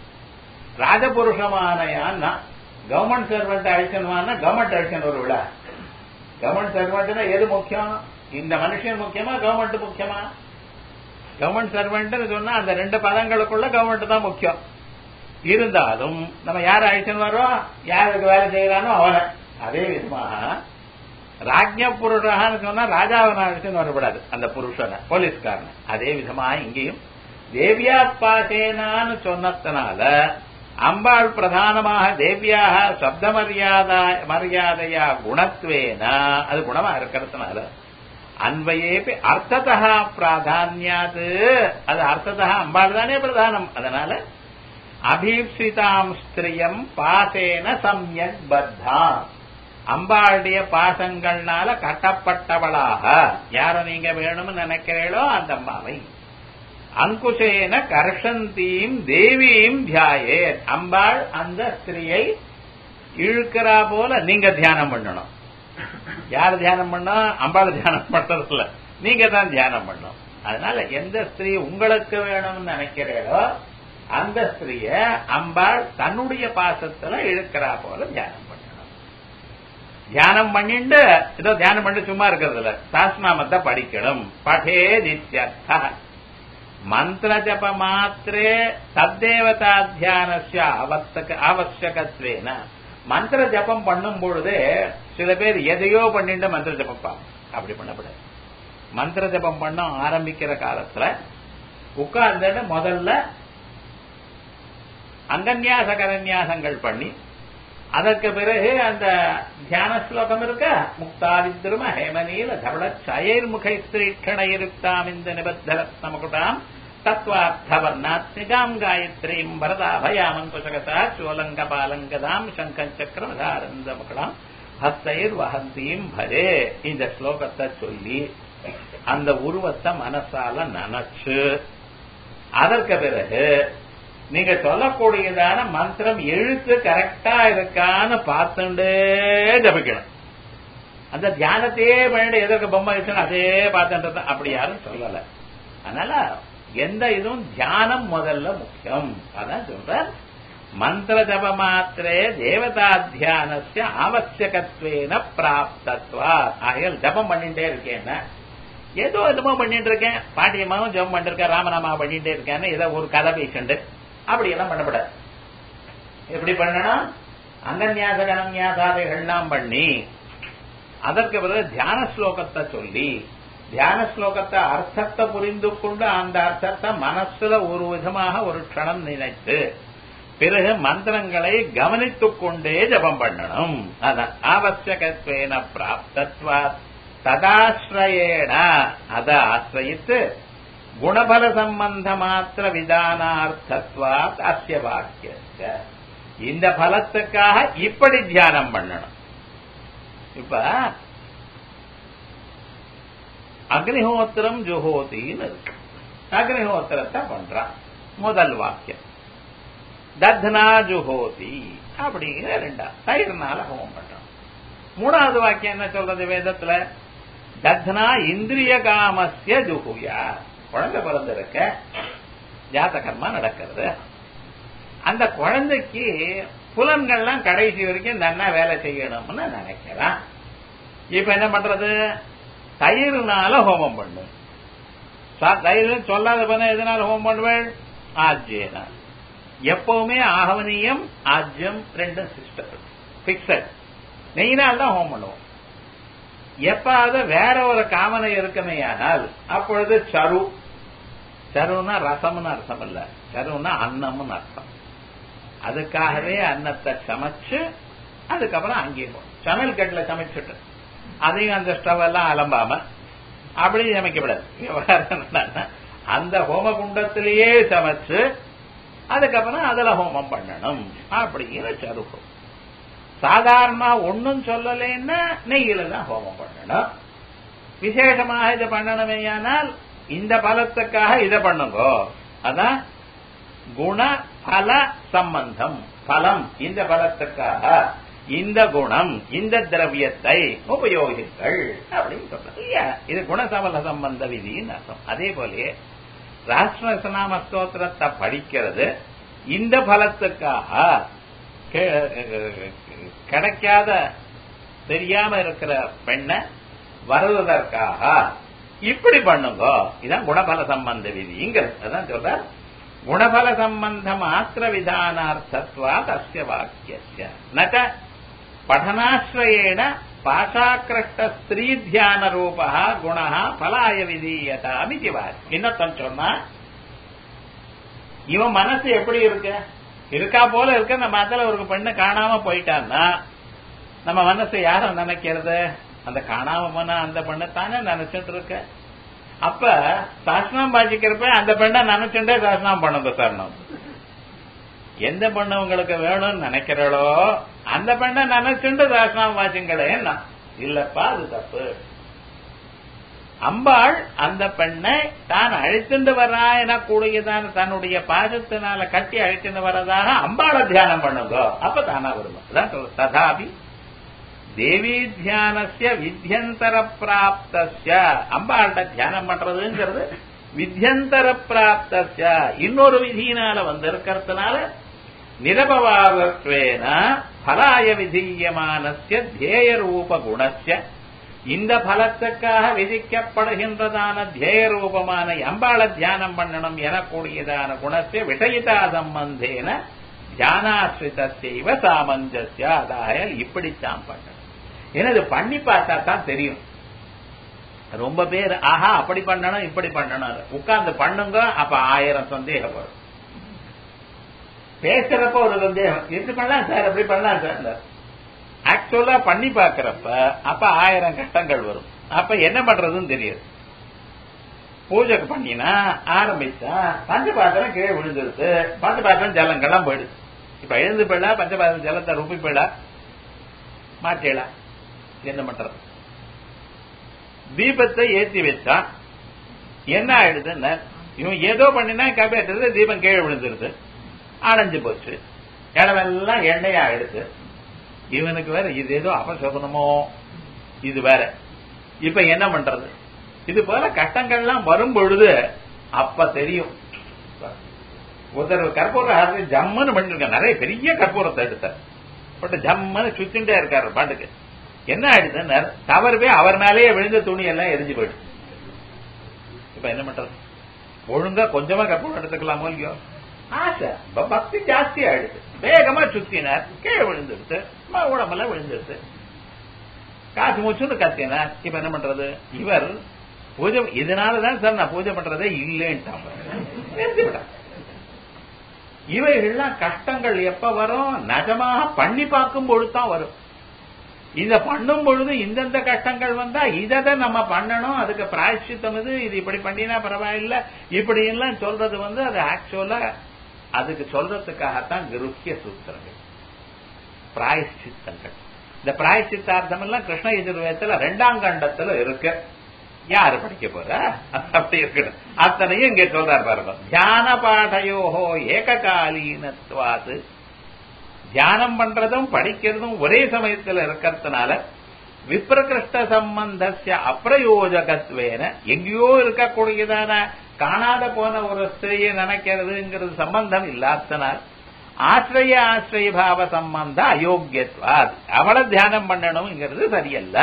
ராஜபுருஷமானயான்னா கவர்மெண்ட் சர்வெண்ட் அழிச்சனுவான்னா கவர்மெண்ட் அழிச்சன் ஒரு விழா கவர்மெண்ட் சர்வெண்ட்னா எது முக்கியம் இந்த மனுஷன் முக்கியமா கவர்மெண்ட் முக்கியமா கவர்மெண்ட் சர்வெண்ட் சொன்னா அந்த ரெண்டு பதங்களுக்குள்ள கவர்மெண்ட் தான் முக்கியம் இருந்தாலும் நம்ம யார் அழிச்சுன்னு வரோம் யாருக்கு வேலை செய்யறானோ அவனை அதே விதமாக ராஜ்ய புருஷான்னு சொன்னா ராஜாவனை அழிச்சுன்னு வரக்கூடாது அந்த புருஷனை போலீஸ்காரன் அதே விதமா இங்கேயும் தேவியா பாசேனான்னு சொன்னதுனால அம்பாள் பிரதானமாக தேவியாக சப்த மரியாதா மரியாதையா குணத்வேன அது குணமா இருக்கிறதுனால அன்வையேபி அர்த்ததா பிராதான்யாது அது அர்த்ததா அம்பாள் தானே பிரதானம் அதனால அபீப்சிதாம் ஸ்திரியம் பாசேன சம்யக் பத்தா அம்பாளுடைய பாசங்கள்னால கட்டப்பட்டவளாக யார நீங்க வேணும்னு நினைக்கிறீளோ அந்த அம்மாவை அங்குசேன கர்ஷந்தீம் தேவியும் தியாயே அம்பாள் அந்த ஸ்திரியை இழுக்கிறா போல நீங்க தியானம் பண்ணணும் யார் தியானம் பண்ணா அம்பாள் தியானம் பண்றது இல்ல நீங்க தான் தியானம் பண்ணணும் அதனால எந்த ஸ்திரீ உங்களுக்கு வேணும்னு நினைக்கிறீளோ அந்த ஸ்திரிய அம்பாள் தன்னுடைய பாசத்துல இழுக்கிறா போல தியானம் பண்ணணும் தியானம் பண்ணிட்டு ஏதோ தியானம் பண்ணி சும்மா இருக்கிறது இல்ல சாஸ்நாமத்தை படிக்கணும் படே நித்யர்த்த மந்திர ஜப மாத்திரே தத்தேவதா தியானஸ்ய அவசியகத்வேன மந்திர ஜபம் பண்ணும் பொழுது சில பேர் எதையோ பண்ணிட்டு மந்திர ஜபம் அப்படி பண்ணக்கூடாது மந்திர ஜபம் பண்ண ஆரம்பிக்கிற காலத்துல உட்கார்ந்து முதல்ல அங்கன்யாச கரன்யாசங்கள் பண்ணி அதற்கு பிறகு அந்த தியான ஸ்லோகம் இருக்க முக்தாதித்ரும ஹேமநீல தவள சயர்முகை ஸ்திரீட்சண இருத்தாம் இந்த நிபத்தரத்னமுகுடாம் தத்வார்த்தவர்ணாத்மிகாம் காயத்ரீம் வரதாபயாமங்குசகதா சோலங்க பாலங்கதாம் சங்கச்சக்கரமதாரந்த முகடாம் ஹஸ்தைர் வஹந்தீம் பரே இந்த ஸ்லோகத்தை சொல்லி அந்த உருவத்தை மனசால நினைச்சு அதற்கு பிறகு நீங்க சொல்லக்கூடியதான மந்திரம் எழுத்து கரெக்டா இருக்கான்னு பார்த்துட்டே ஜபிக்கணும் அந்த தியானத்தையே பண்ணிட்டு எதற்கு பொம்மை வச்சுன்னு அதே பார்த்துட்டு அப்படி யாரும் சொல்லல அதனால எந்த இதுவும் தியானம் முதல்ல முக்கியம் அதான் சொல்ற மந்திர ஜப மாத்திரே தேவதா தியானஸ்ய ஆவசியகத்வேன பிராப்தத்வா ஆகையால் ஜபம் பண்ணிட்டே இருக்கேன் ஏதோ என்னமோ பண்ணிட்டு இருக்கேன் பாட்டியம்மாவும் ஜபம் பண்ணிருக்கேன் ராமநாமா பண்ணிட்டே இருக்கேன்னு ஏதோ ஒரு கதை பேசிண்டு அப்படி எல்லாம் பண்ணப்படாது எப்படி பண்ணணும் அங்கன்யாச கனன்யாசாதைகள்லாம் பண்ணி அதற்கு பிறகு தியான ஸ்லோகத்தை சொல்லி தியான ஸ்லோகத்தை அர்த்தத்தை புரிந்து கொண்டு அந்த அர்த்தத்தை மனசுல ஒரு விதமாக ஒரு க்ஷணம் நினைத்து பிறகு மந்திரங்களை கவனித்துக் கொண்டே ஜபம் பண்ணணும் அதான் ஆவசியகத்வேன பிராப்தத்வா ததாஸ்ரயேன அதை ஆசிரயித்து குணபல சம்பந்த மாத்திர விதானார்த்தத்வாத் அஸ்ய வாக்கிய இந்த பலத்துக்காக இப்படி தியானம் பண்ணணும் இப்ப அக்னிஹோத்திரம் ஜுஹோத்தின்னு இருக்கு அக்னிஹோத்திரத்தை பண்றான் முதல் வாக்கியம் தத்னா ஜுஹோதி அப்படிங்கிற ரெண்டா தயிர்னால ஹோமம் பண்றான் மூணாவது வாக்கியம் என்ன சொல்றது வேதத்துல தத்னா இந்திரிய காமஸ்ய ஜுகுயா குழந்தை பிறந்திருக்க ஜாத கர்மா நடக்கிறது அந்த குழந்தைக்கு புலன்கள்லாம் கடைசி வரைக்கும் நன்னா வேலை செய்யணும்னு நினைக்கிறான் இப்ப என்ன பண்றது தயிர்னால ஹோமம் பண்ணு தயிர் சொல்லாத பண்ண எதனால ஹோமம் பண்ணுவேள் ஆஜ்யனா எப்பவுமே ஆகவனியம் ஆஜ்யம் ரெண்டும் சிஸ்டம் பிக்சட் நெய்னால் தான் ஹோம் பண்ணுவோம் எப்பாவது வேற ஒரு காமனை இருக்குமேயானால் அப்பொழுது சரு சருன்னா ரசம்னு அர்த்தம் இல்ல சருன்னா அன்னம்னு அர்த்தம் அதுக்காகவே அன்னத்தை சமைச்சு அதுக்கப்புறம் அங்கேயே போகும் சமையல் கட்டில சமைச்சிட்டு அதையும் அந்த ஸ்டவ் எல்லாம் அலம்பாம அப்படி சமைக்கப்படாது விவகாரம் என்னன்னா, அந்த ஹோம குண்டத்திலேயே சமைச்சு அதுக்கப்புறம் அதுல ஹோமம் பண்ணணும் அப்படின்னு சருக்கம் சாதாரணமா ஒன்னும் சொல்லலைன்னா நெய்யில தான் ஹோமம் பண்ணணும் விசேஷமாக இதை பண்ணணுமேயானால் இந்த பலத்துக்காக இதை பண்ணுங்க அதான் குண பல சம்பந்தம் பலம் இந்த பலத்துக்காக இந்த குணம் இந்த திரவியத்தை உபயோகிங்கள் அப்படின்னு சொல்றது இல்லையா இது குணசமல சம்பந்த விதின்னு அர்த்தம் அதே போல ராஷ்டிரசநாம ஸ்தோத்திரத்தை படிக்கிறது இந்த பலத்துக்காக கே- கிடைக்காத தெரியாம இருக்கிற பெண்ணை வருவதற்காக இப்படி பண்ணுங்க இதான் குணபல சம்பந்த விதிங்கிறது அதான் சொல்ற குணபல சம்பந்த மாத்திர விதானார்த்தத்வா தஸ்ய வாக்கிய நக படனாசிரயேண பாஷாக்கிரஷ்ட ஸ்திரீ தியான ரூபா குண பலாய விதீயதாம் இது வாக்கியம் இன்னொருத்தன் சொன்னா இவன் மனசு எப்படி இருக்கு இருக்கா போல இருக்க நம்ம அதுல ஒரு பெண்ணு காணாம போயிட்டான்னா நம்ம மனசு யார நினைக்கிறது அந்த காணாம போனா அந்த பெண்ணை தானே நினைச்சிட்டு இருக்க அப்ப சாஸ்திரம் பாதிக்கிறப்ப அந்த பெண்ணை நினைச்சுட்டே சாஸ்திரம் பண்ணுங்க சார் நம்ம எந்த பெண்ணு உங்களுக்கு வேணும்னு நினைக்கிறளோ அந்த பெண்ணை நினைச்சுண்டு சாஸ்திரம் வாசிங்களேன்னா இல்லப்பா அது தப்பு அம்பாள் அந்த பெண்ணை தான் அழைத்துண்டு வரா என கூடியதான தன்னுடைய பாசத்தினால கட்டி அழைத்துண்டு வரதாக அம்பாளை தியானம் பண்ணுங்க அப்ப தானா வருமா அதான் சொல்ற ததாபி தேவி தியானஸ்ய வித்யந்தர பிராப்தஸ்ய அம்பாள்கிட்ட தியானம் பண்றதுங்கிறது வித்யந்தர பிராப்தஸ்ய இன்னொரு விதியினால வந்திருக்கிறதுனால நிரபவாதத்வேன பலாய விதீயமானஸ்ய தேய ரூப குணஸ்ய இந்த பலத்துக்காக விதிக்கப்படுகின்றதான தேய ரூபமான அம்பாள தியானம் பண்ணணும் எனக்கூடியதான குணத்தை விஷயிதா சம்பந்தேன தியானாசிரிதத்தைவ சாமஞ்சஸ்ய அதாயால் இப்படித்தான் பண்ணணும் ஏன்னா இது பண்ணி பார்த்தா தான் தெரியும் ரொம்ப பேர் ஆஹா அப்படி பண்ணணும் இப்படி பண்ணணும் உட்கார்ந்து பண்ணுங்க அப்ப ஆயிரம் சந்தேகம் வரும் பேசுறப்ப ஒரு சந்தேகம் இப்படி பண்ணலாம் சார் அப்படி பண்ணலாம் சார் ஆக்சுவலா பண்ணி பாக்குறப்ப அப்ப ஆயிரம் கஷ்டங்கள் வரும் அப்ப என்ன பண்றதுன்னு தெரியாது பூஜைக்கு பண்ணினா ஆரம்பிச்சா பஞ்சபாத்திரம் கீழே விழுந்துருது பஞ்சபாத்திரம் ஜலங்கள்லாம் போயிடுது இப்ப எழுந்து போயிடா பஞ்சபாத்திரம் ஜலத்தை ருப்பி போயிடா மாற்றிடா என்ன பண்றது தீபத்தை ஏத்தி வச்சா என்ன ஆயிடுதுன்னு இவன் ஏதோ பண்ணினா கபேட்டது தீபம் கீழே விழுந்துருது அடைஞ்சு போச்சு இடமெல்லாம் எண்ணெயா ஆயிடுது இவனுக்கு வேற இது ஏதோ அபசகுனமோ இது வேற இப்ப என்ன பண்றது இது போல கஷ்டங்கள்லாம் வரும் பொழுது அப்ப தெரியும் ஒருத்தர் கற்பூர ஹாரத்தை ஜம்முன்னு பண்ணிருக்க நிறைய பெரிய கற்பூரத்தை எடுத்தார் பட் ஜம்முன்னு சுத்திண்டே இருக்காரு பாட்டுக்கு என்ன ஆயிடுதுன்னு தவறு போய் அவர் மேலேயே விழுந்த துணி எல்லாம் எரிஞ்சு போயிடுச்சு இப்ப என்ன பண்றது ஒழுங்கா கொஞ்சமா கற்பூரம் எடுத்துக்கலாமோ இல்லையோ ஆசை ப- பக்தி ஜாஸ்தி ஆயிடுது வேகமா சுத்தினார் கீழே விழுந்துடுது ம- உடம்பெல்லாம் விழுந்துடுது காசு மூச்சுன்னு கத்தினார் இப்ப என்ன பண்றது இவர் பூஜை இதனாலதான் சார் நான் பூஜை பண்றதே இல்லைன்ட்டான் நிறுத்திவிட்டான். இவைகள்லாம் கஷ்டங்கள் எப்ப வரும் நிஜமாக பண்ணி பார்க்கும் பொழுது தான் வரும் இத பண்ணும் பொழுது இந்தந்த கஷ்டங்கள் வந்தா இதை நம்ம பண்ணணும் அதுக்கு பிராயச்சித்தம் இது இது இப்படி பண்ணினா பரவாயில்ல இப்படி எல்லாம் சொல்றது வந்து அது ஆக்சுவலா அதுக்கு சொல்றதுக்காகத்தான் கிருக்கிய சூத்திரங்கள் பிராயச்சித்தங்கள் இந்த பிராயச்சித்தார்த்தம் எல்லாம் கிருஷ்ண எதிர்வேதத்துல ரெண்டாம் கண்டத்துல இருக்கு யாரு படிக்க போற அப்படி இருக்கணும் அத்தனையும் இங்க சொல்றாரு பாருங்க தியான பாடையோஹோ ஏககாலீனத்வாது தியானம் பண்றதும் படிக்கிறதும் ஒரே சமயத்துல இருக்கிறதுனால விப்ரகிருஷ்ட சம்பந்தஸ்ய அப்பிரயோஜகத்வேன எங்கேயோ இருக்கக்கூடியதான காணாத போன ஒரு ஸ்திரியை நினைக்கிறதுங்கிறது சம்பந்தம் இல்லாதனால் ஆசிரிய ஆசிரிய பாவ சம்பந்த அயோக்கியத்வாத் அவளை தியானம் பண்ணணுங்கிறது சரியல்ல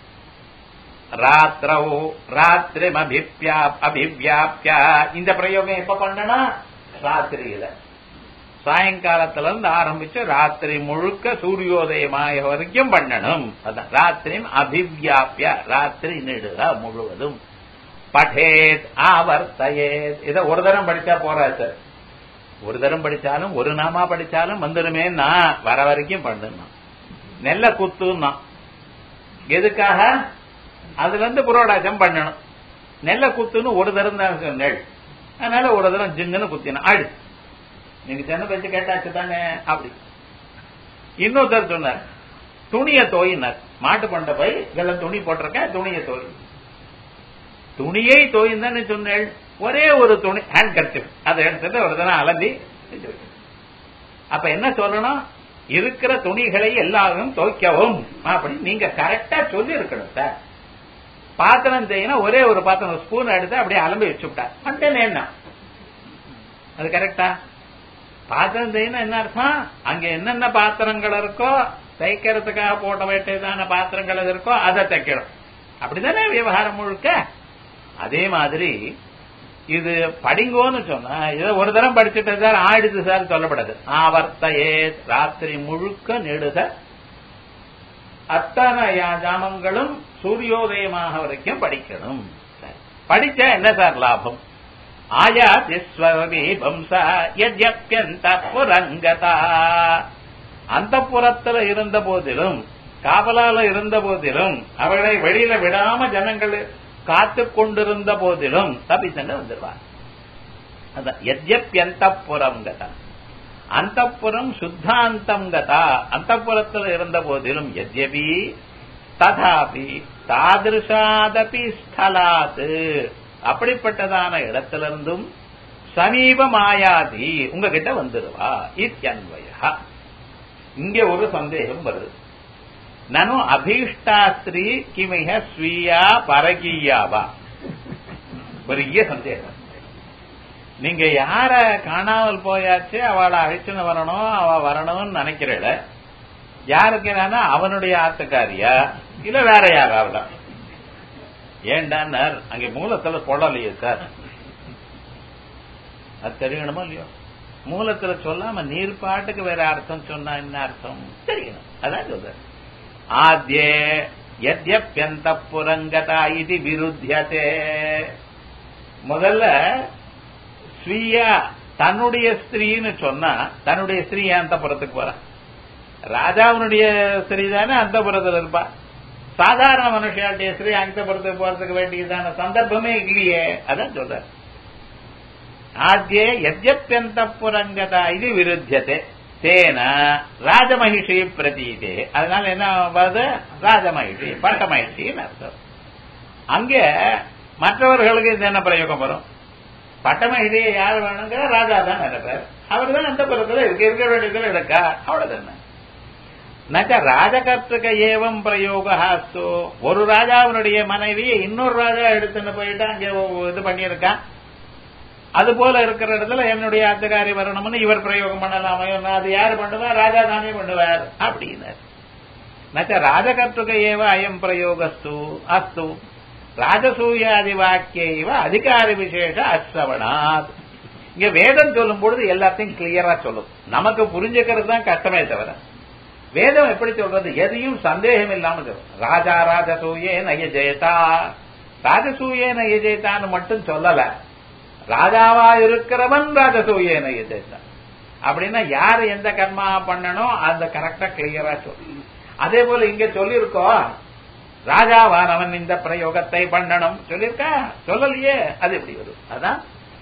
ராத்திரவு ராத்திரிம் அபிப்யா அபிவியாப்யா இந்த பிரயோகம் எப்ப பண்ணணும் ராத்திரியில சாயங்காலத்துல இருந்து ஆரம்பிச்சு ராத்திரி முழுக்க சூரியோதயமாய வரைக்கும் பண்ணணும் அதான் ராத்திரியும் அபிவியாபிய ராத்திரி நெடுக முழுவதும் படேத் ஆவர்த்தயேத் இதை ஒரு தரம் படிச்சா போறாது சார் ஒரு தரம் படிச்சாலும் ஒரு நாமா படிச்சாலும் வந்துடுமே நான் வர வரைக்கும் பண்ணணும் நெல்ல குத்துன்னா எதுக்காக அதுல இருந்து புரோடாச்சம் பண்ணணும் நெல்ல குத்துன்னு ஒரு தரம் தான் நெல் அதனால ஒரு தரம் ஜிங்குன்னு குத்தினா ஆடு நீங்க சின்ன பேச்சு கேட்டாச்சு தானே அப்படி இன்னொருத்தர் சொன்னார் துணிய தோயினார் மாட்டு பண்ண போய் இதெல்லாம் துணி போட்டிருக்கேன் துணிய தோய் துணியை தோயின்னு சொன்னேள் ஒரே ஒரு துணி ஹேண்ட் கர்ச்சிப் அதை எடுத்துட்டு ஒரு தினம் அலந்தி அப்ப என்ன சொல்லணும் இருக்கிற துணிகளை எல்லாரும் துவைக்கவும் அப்படி நீங்க கரெக்டா சொல்லி இருக்கணும் சார் பாத்திரம் செய்யணும் ஒரே ஒரு பாத்திரம் ஸ்பூன் எடுத்து அப்படியே அலம்பி வச்சுவிட்டா மட்டன் என்ன அது கரெக்டா பாத்திரம் செய்யணும் என்ன அர்த்தம் அங்க என்னென்ன பாத்திரங்கள் இருக்கோ தைக்கிறதுக்காக போட்ட வேண்டியதான பாத்திரங்கள் எது இருக்கோ அதை தைக்கணும் அப்படிதானே விவகாரம் முழுக்க அதே மாதிரி இது படிங்கோன்னு சொன்னா இதை ஒரு தரம் படிச்சுட்டு சார் ஆயிடுது சார் சொல்லப்படாது ஆவர்த்தையே ராத்திரி முழுக்க நெடுக அத்தனை ஜாமங்களும் சூரியோதயமாக வரைக்கும் படிக்கணும் படிச்சா என்ன சார் லாபம் ஆயா திஸ்வீபம்சா யஜ்யப்யந்த புரங்கதா அந்த புறத்துல இருந்த போதிலும் காவலால இருந்த போதிலும் அவர்களை வெளியில விடாம ஜனங்கள் காத்து கொண்டிருந்த போதிலும் தப்பித்தண்டு வந்துடுவார் அதான் எத்யப்யந்த புறம் கதா அந்த புறம் சுத்தாந்தம் கதா அந்த புறத்தில் இருந்த போதிலும் எத்யபி ததாபி தாதிருஷாதபி ஸ்தலாத்து அப்படிப்பட்டதான இடத்திலிருந்தும் சமீபமாயாதி உங்ககிட்ட வந்துடுவா இத்தியன்வயா இங்க ஒரு சந்தேகம் வருது நனு அபீஷ்டாஸ்திரி கிமிக ஸ்வீயா பரகீயாவா பெரிய சந்தேகம் நீங்க யார காணாமல் போயாச்சு அவளை அழிச்சுன்னு வரணும் அவ வரணும்னு நினைக்கிறல யாருக்கு என்னன்னா அவனுடைய ஆத்துக்காரியா இல்ல வேற யாராவதா ஏண்டான்னார் அங்க மூலத்துல சொல்லலையே சார் அது தெரியணுமோ இல்லையோ மூலத்துல சொல்லாம நீர் பாட்டுக்கு வேற அர்த்தம் சொன்னா என்ன அர்த்தம் தெரியணும் அதான் சொல்ற ஆத்யே எத்யப்யந்த புரங்கதா இது விருத்தியதே முதல்ல ஸ்வீயா தன்னுடைய ஸ்திரீன்னு சொன்னா தன்னுடைய ஸ்திரீ அந்த புறத்துக்கு போறான் ராஜாவுனுடைய ஸ்திரீ தானே அந்த புறத்துல இருப்பா சாதாரண மனுஷாளுடைய ஸ்திரீ அந்த புறத்துக்கு போறதுக்கு வேண்டியதான சந்தர்ப்பமே இல்லையே அதான் சொல்ற ஆத்யே எத்யப்யந்த புரங்கதா இது விருத்தியதே தேன ராஜமகிஷி பிரதீதே அதனால என்ன வருது ராஜமகிஷி பட்டமகிஷின்னு அர்த்தம் அங்க மற்றவர்களுக்கு இது என்ன பிரயோகம் வரும் பட்டமகிழியை யார் வேணுங்கிற ராஜா தான் நினைப்பார் அவர் தான் அந்த புறத்துல இருக்க இருக்க வேண்டியதுல இருக்கா அவ்வளவுதானே நக ராஜகர்த்தக ஏவம் பிரயோகாஸ்து ஒரு ராஜாவினுடைய மனைவியை இன்னொரு ராஜா எடுத்துன்னு போயிட்டு அங்கே இது பண்ணியிருக்கான் அது போல இருக்கிற இடத்துல என்னுடைய ஆத்துக்காரி வரணும்னு இவர் பிரயோகம் பண்ணலாமே அது யார் பண்ணுவார் ராஜா தானே பண்ணுவார் அப்படின்னார் நச்ச ராஜகர்த்துக ஏவ அயம் பிரயோகஸ்து அஸ்து ராஜசூயாதி வாக்கிய அதிகார விசேஷ அஸ்ரவணாத் இங்க வேதம் சொல்லும் பொழுது எல்லாத்தையும் கிளியரா சொல்லும் நமக்கு புரிஞ்சுக்கிறது தான் கஷ்டமே தவிர வேதம் எப்படி சொல்றது எதையும் சந்தேகம் இல்லாம சொல்லும் ராஜா ராஜசூயே நய ஜெயதா ராஜசூயே நய ஜெயதான்னு மட்டும் சொல்லல ராஜாவா இருக்கிறவன் ராஜசூயே நய ஜெயதா அப்படின்னா யாரு எந்த கர்மா பண்ணணும் அந்த கரெக்டா கிளியரா சொல்லு அதே போல இங்க சொல்லியிருக்கோம் ராஜாவானவன் இந்த பிரயோகத்தை பண்ணணும் சொல்லியிருக்கா சொல்லலையே அது எப்படி வரும் அதான்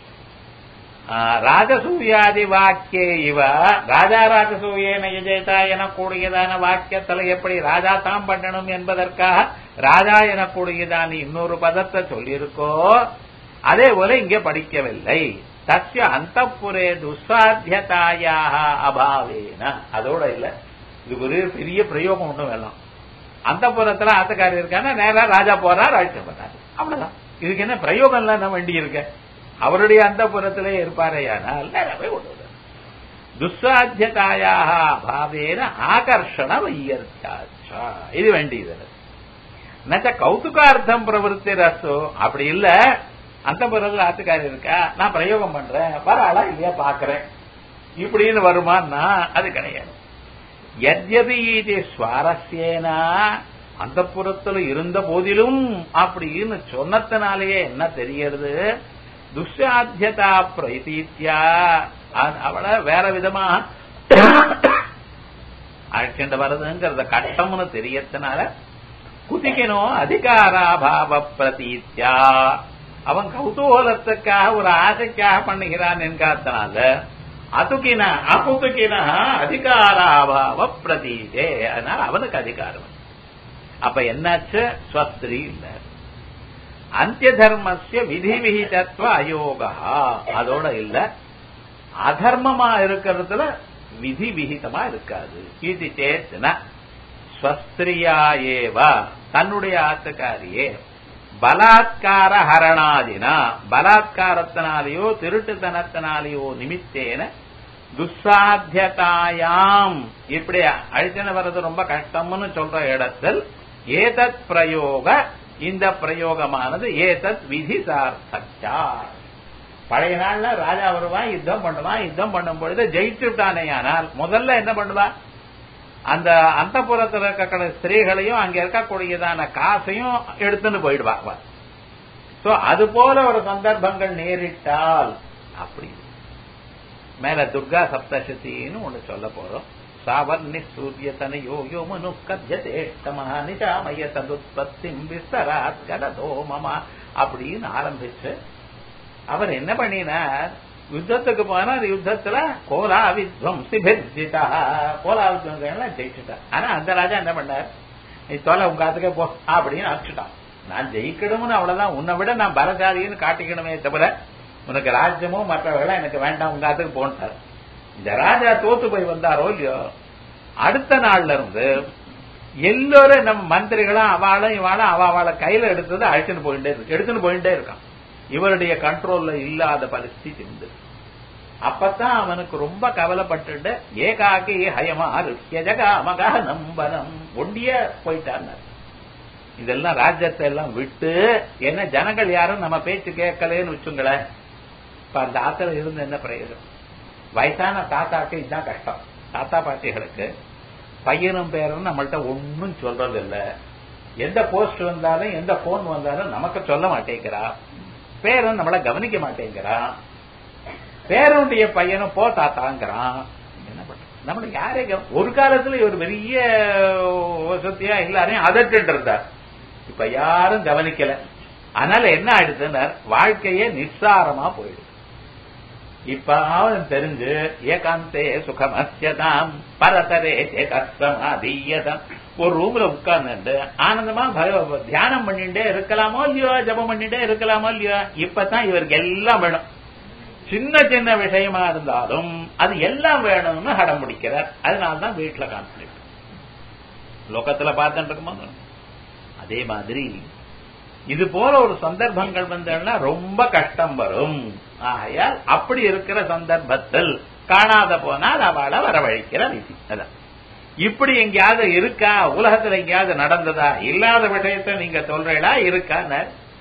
ராஜசூயாதி வாக்கிய இவ ராஜா ராஜசூயேன எஜேதா எனக்கூடியதான வாக்கியத்துல எப்படி ராஜா தான் பண்ணணும் என்பதற்காக ராஜா எனக்கூடியதான இன்னொரு பதத்தை சொல்லியிருக்கோ அதே போல இங்கே படிக்கவில்லை தஸ்ய அந்த புரே துஸ்சாத்தியதாயாக அபாவேன அதோட இல்ல இது ஒரு பெரிய பிரயோகம் ஒண்ணும் வேணும் அந்த புறத்துல ஆத்தக்காரி இருக்கானா நேரா ராஜா போறார் அழைச்சு போறாரு அவ்வளவுதான் இதுக்கு என்ன பிரயோகம் எல்லாம் வேண்டி இருக்க அவருடைய அந்த புறத்திலே இருப்பாரையானால் நேரா போய் கொண்டு துஸ்சாத்தியதாயாக பாவேன ஆகர்ஷண வையர்த்தியாச்சா இது வேண்டியது நச்ச கௌதுகார்த்தம் பிரவருத்தி ரசோ அப்படி இல்ல அந்த புறத்துல ஆத்துக்காரி இருக்கா நான் பிரயோகம் பண்றேன் வராளா இல்லையா பாக்குறேன் இப்படின்னு வருமானா அது கிடையாது எத்யபி இது சுவாரஸ்யேனா அந்த புறத்துல இருந்த போதிலும் அப்படின்னு சொன்னத்தினாலேயே என்ன தெரியறது துஷாத்தியதா பிரதீத்யா அவளை வேற விதமா அழைச்சிட்டு வர்றதுங்கிறத கட்டம்னு தெரியறதுனால குதிக்கணும் அதிகாராபாவ பிரதீத்யா அவன் கௌதூகலத்துக்காக ஒரு ஆசைக்காக பண்ணுகிறான் என்காத்தனால அதுக்கின அகுதுக்கின அதிகாராபாவ பிரதீதே அதனால அவனுக்கு அதிகாரம் அப்ப என்னாச்சு ஸ்வஸ்திரி இல்ல அந்திய தர்மஸ்ய விதி விகிதத்துவ அயோகா அதோட இல்ல அதர்மமா இருக்கிறதுல விதி விகிதமா இருக்காது இது சேத்தன ஸ்வஸ்திரியா ஏவ தன்னுடைய ஆத்துக்காரியே பலாத்கார ஹரணாதினா பலாத்காரத்தினாலேயோ திருட்டுத்தனத்தினாலேயோ நிமித்தேன துஸ்சாத்தியதாயாம் இப்படி அழிச்சன வர்றது ரொம்ப கஷ்டம்னு சொல்ற இடத்தில் ஏதத் பிரயோக இந்த பிரயோகமானது ஏதத் விதி சார்த்தா பழைய நாள்ல ராஜா வருவான் யுத்தம் பண்ணுவான் யுத்தம் பண்ணும் பொழுது ஜெயிச்சு விட்டானே ஆனால் முதல்ல என்ன பண்ணுவான் அந்த அந்த புறத்தில் இருக்கிற ஸ்திரீகளையும் அங்க இருக்கக்கூடியதான காசையும் எடுத்துன்னு போயிடுவாங்க சோ அது போல ஒரு சந்தர்ப்பங்கள் நேரிட்டால் அப்படி மேல துர்கா சப்தசதின்னு ஒண்ணு சொல்ல போறோம் சாவர்ணி சூரியதன யோயோ மனு கத்தியதேஷ்டமஹா நிஜாமய ததுத்பத்தி விஸ்தராத் கலதோ மமா அப்படின்னு ஆரம்பிச்சு அவர் என்ன பண்ணினார் யுத்தத்துக்கு போனார் யுத்தத்துல கோலா வித்வம்சி பிர்ஜிதா கோலா வித்வம்லாம் ஜெயிச்சுட்டார் ஆனா அந்த ராஜா என்ன பண்ணார் நீ தொலை உங்க ஆத்துக்கே போ அப்படின்னு அடிச்சுட்டான் நான் ஜெயிக்கணும்னு அவ்வளவுதான் உன்னை விட நான் பலசாலின்னு காட்டிக்கணுமே தவிர உனக்கு ராஜ்யமோ மற்றவர்களாம் எனக்கு வேண்டாம் உங்க ஆத்துக்கு போன்ட்டார் இந்த ராஜா தோத்து போய் வந்தாரோ இல்லையோ அடுத்த நாள்ல இருந்து எல்லோரும் நம்ம மந்திரிகளும் அவளும் இவாளும் அவ அவளை கையில எடுத்தது அழைச்சுன்னு போயிட்டே இருக்கு எடுத்துன்னு போயிட்டே இருக்கான் இவருடைய கண்ட்ரோல்ல இல்லாத பரிஸ்திதி உண்டு அப்பதான் அவனுக்கு ரொம்ப கவலைப்பட்டு ஏகாக்கி ஹயமா ஜகாமகா நம்பனம் ஒண்டிய போயிட்டான் இதெல்லாம் ராஜ்யத்தை எல்லாம் விட்டு என்ன ஜனங்கள் யாரும் நம்ம பேச்சு கேட்கலன்னு வச்சுங்களேன் இப்ப அந்த ஆத்துல இருந்து என்ன பிரயோஜனம் வயசான தாத்தாக்கு இதுதான் கஷ்டம் தாத்தா பாட்டிகளுக்கு பையனும் பேரும் நம்மள்ட்ட ஒன்னும் சொல்றது இல்ல எந்த போஸ்ட் வந்தாலும் எந்த போன் வந்தாலும் நமக்கு சொல்ல மாட்டேங்கிறா பேரன் நம்மள கவனிக்க மாட்டேங்கிறான் பேரனுடைய பையனும் போ தாத்தாங்கிறான் என்ன பண்ற நம்மளுக்கு யாரே ஒரு காலத்துல ஒரு பெரிய வசதியா எல்லாரையும் அதட்டு இருந்தார் இப்ப யாரும் கவனிக்கல அதனால என்ன ஆயிடுச்சுன்னா வாழ்க்கையே நிஸ்சாரமா போயிடுது இப்ப அவன் தெரிஞ்சு ஏகாந்தே சுகமஸ்யதாம் பரதரே கஷ்டமாதீயதம் ஒரு ரூம்ல உட்கார்ந்து ஆனந்தமா தியானம் பண்ணிட்டே இருக்கலாமோ இல்லையோ ஜபம் பண்ணிட்டே இருக்கலாமோ இல்லையோ இப்பதான் இவருக்கு எல்லாம் வேணும் சின்ன சின்ன விஷயமா இருந்தாலும் அது எல்லாம் வேணும்னு ஹடம் முடிக்கிறார் அதனால்தான் வீட்டுல கான்ஃபிளிக் லோகத்துல பார்த்துட்டு இருக்கும்போது அதே மாதிரி இது போல ஒரு சந்தர்ப்பங்கள் வந்தா ரொம்ப கஷ்டம் வரும் ஆகையால் அப்படி இருக்கிற சந்தர்ப்பத்தில் காணாத போனால் அவளை வரவழைக்கிற விதி அதான் இப்படி எங்கேயாவது இருக்கா உலகத்துல எங்கேயாவது நடந்ததா இல்லாத விஷயத்த நீங்க சொல்றீங்களா இருக்கான்னு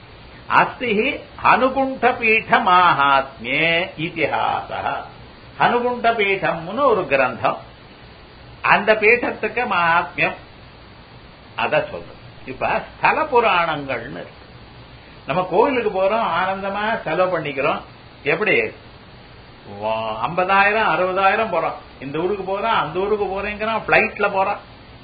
அஸ்தி ஹனுகுண்ட பீட மாஹாத்மியே இத்திஹாச ஹனுகுண்ட பீடம்னு ஒரு கிரந்தம் அந்த பீఠத்துக்கு மகாத்மியம் அத சொல்றோம் இப்ப ஸ்தல புராணங்கள்னு இருக்கு நம்ம கோவிலுக்கு போறோம் ஆனந்தமா செலவு பண்ணிக்கிறோம் எப்படி ஐம்பதாயிரம் அறுபதாயிரம் போறோம் இந்த ஊருக்கு போறான் அந்த ஊருக்கு போறேங்கிறான் பிளைட்ல போறான்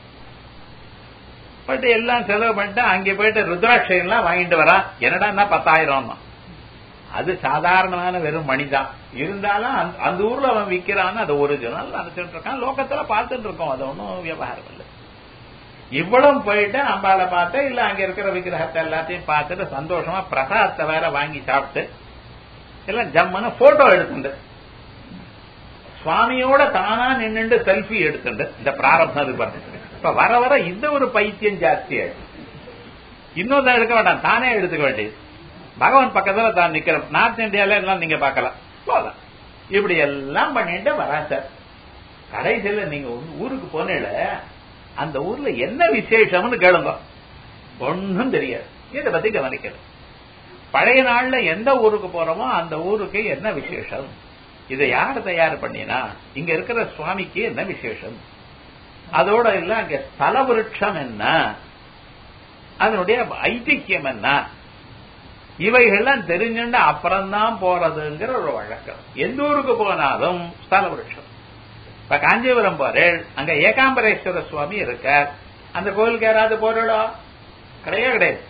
பட் எல்லாம் செலவு பண்ணிட்டு அங்கே போயிட்டு ருத்ராட்சையெல்லாம் வாங்கிட்டு வரான் என்னடா பத்தாயிரம் அது சாதாரணமான வெறும் மணிதான் இருந்தாலும் அந்த ஊர்ல அவன் விற்கிறான்னு அது ஒரிஜினல் நினைச்சிட்டு இருக்கான் லோகத்துல பார்த்துட்டு இருக்கோம் அது ஒன்றும் விவகாரம் இல்லை இவ்வளவு போயிட்டு அம்பால பார்த்து இல்ல அங்க இருக்கிற விக்கிரகத்தை எல்லாத்தையும் பார்த்துட்டு சந்தோஷமா பிரசாதத்தை வேற வாங்கி சாப்பிட்டு எல்லாம் ஜம்முன்னு போட்டோ எடுத்துட்டு சுவாமியோட தானா நின்னுட்டு செல்ஃபி எடுத்துட்டு இந்த பிராரப்தம் இது பண்ணு இப்ப வர வர இந்த ஒரு பைத்தியம் ஜாஸ்தி ஆயிடுச்சு இன்னொரு எடுக்க வேண்டாம் தானே எடுத்துக்க வேண்டியது பகவான் பக்கத்துல தான் நிக்கிற நார்த் இந்தியால எல்லாம் நீங்க பார்க்கலாம் போலாம் இப்படி எல்லாம் பண்ணிட்டு வரா சார் கடைசியில நீங்க ஊருக்கு போனேல அந்த ஊர்ல என்ன விசேஷம்னு கேளுங்க ஒன்னும் தெரியாது இதை பத்தி கவனிக்கிறது பழைய நாள்ல எந்த ஊருக்கு போறோமோ அந்த ஊருக்கு என்ன விசேஷம் இதை யார் தயார் பண்ணினா இங்க இருக்கிற சுவாமிக்கு என்ன விசேஷம் அதோட இல்ல அங்க ஸ்தல விருட்சம் என்ன அதனுடைய ஐதிக்கியம் என்ன இவைகள்லாம் தெரிஞ்சுட்டு அப்புறம்தான் போறதுங்கிற ஒரு வழக்கம் எந்த ஊருக்கு போனாலும் ஸ்தல விருட்சம் இப்ப காஞ்சிபுரம் போறேள் அங்க ஏகாம்பரேஸ்வர சுவாமி இருக்கார் அந்த கோயிலுக்கு யாராவது போறோளோ கிடையவே கிடையாது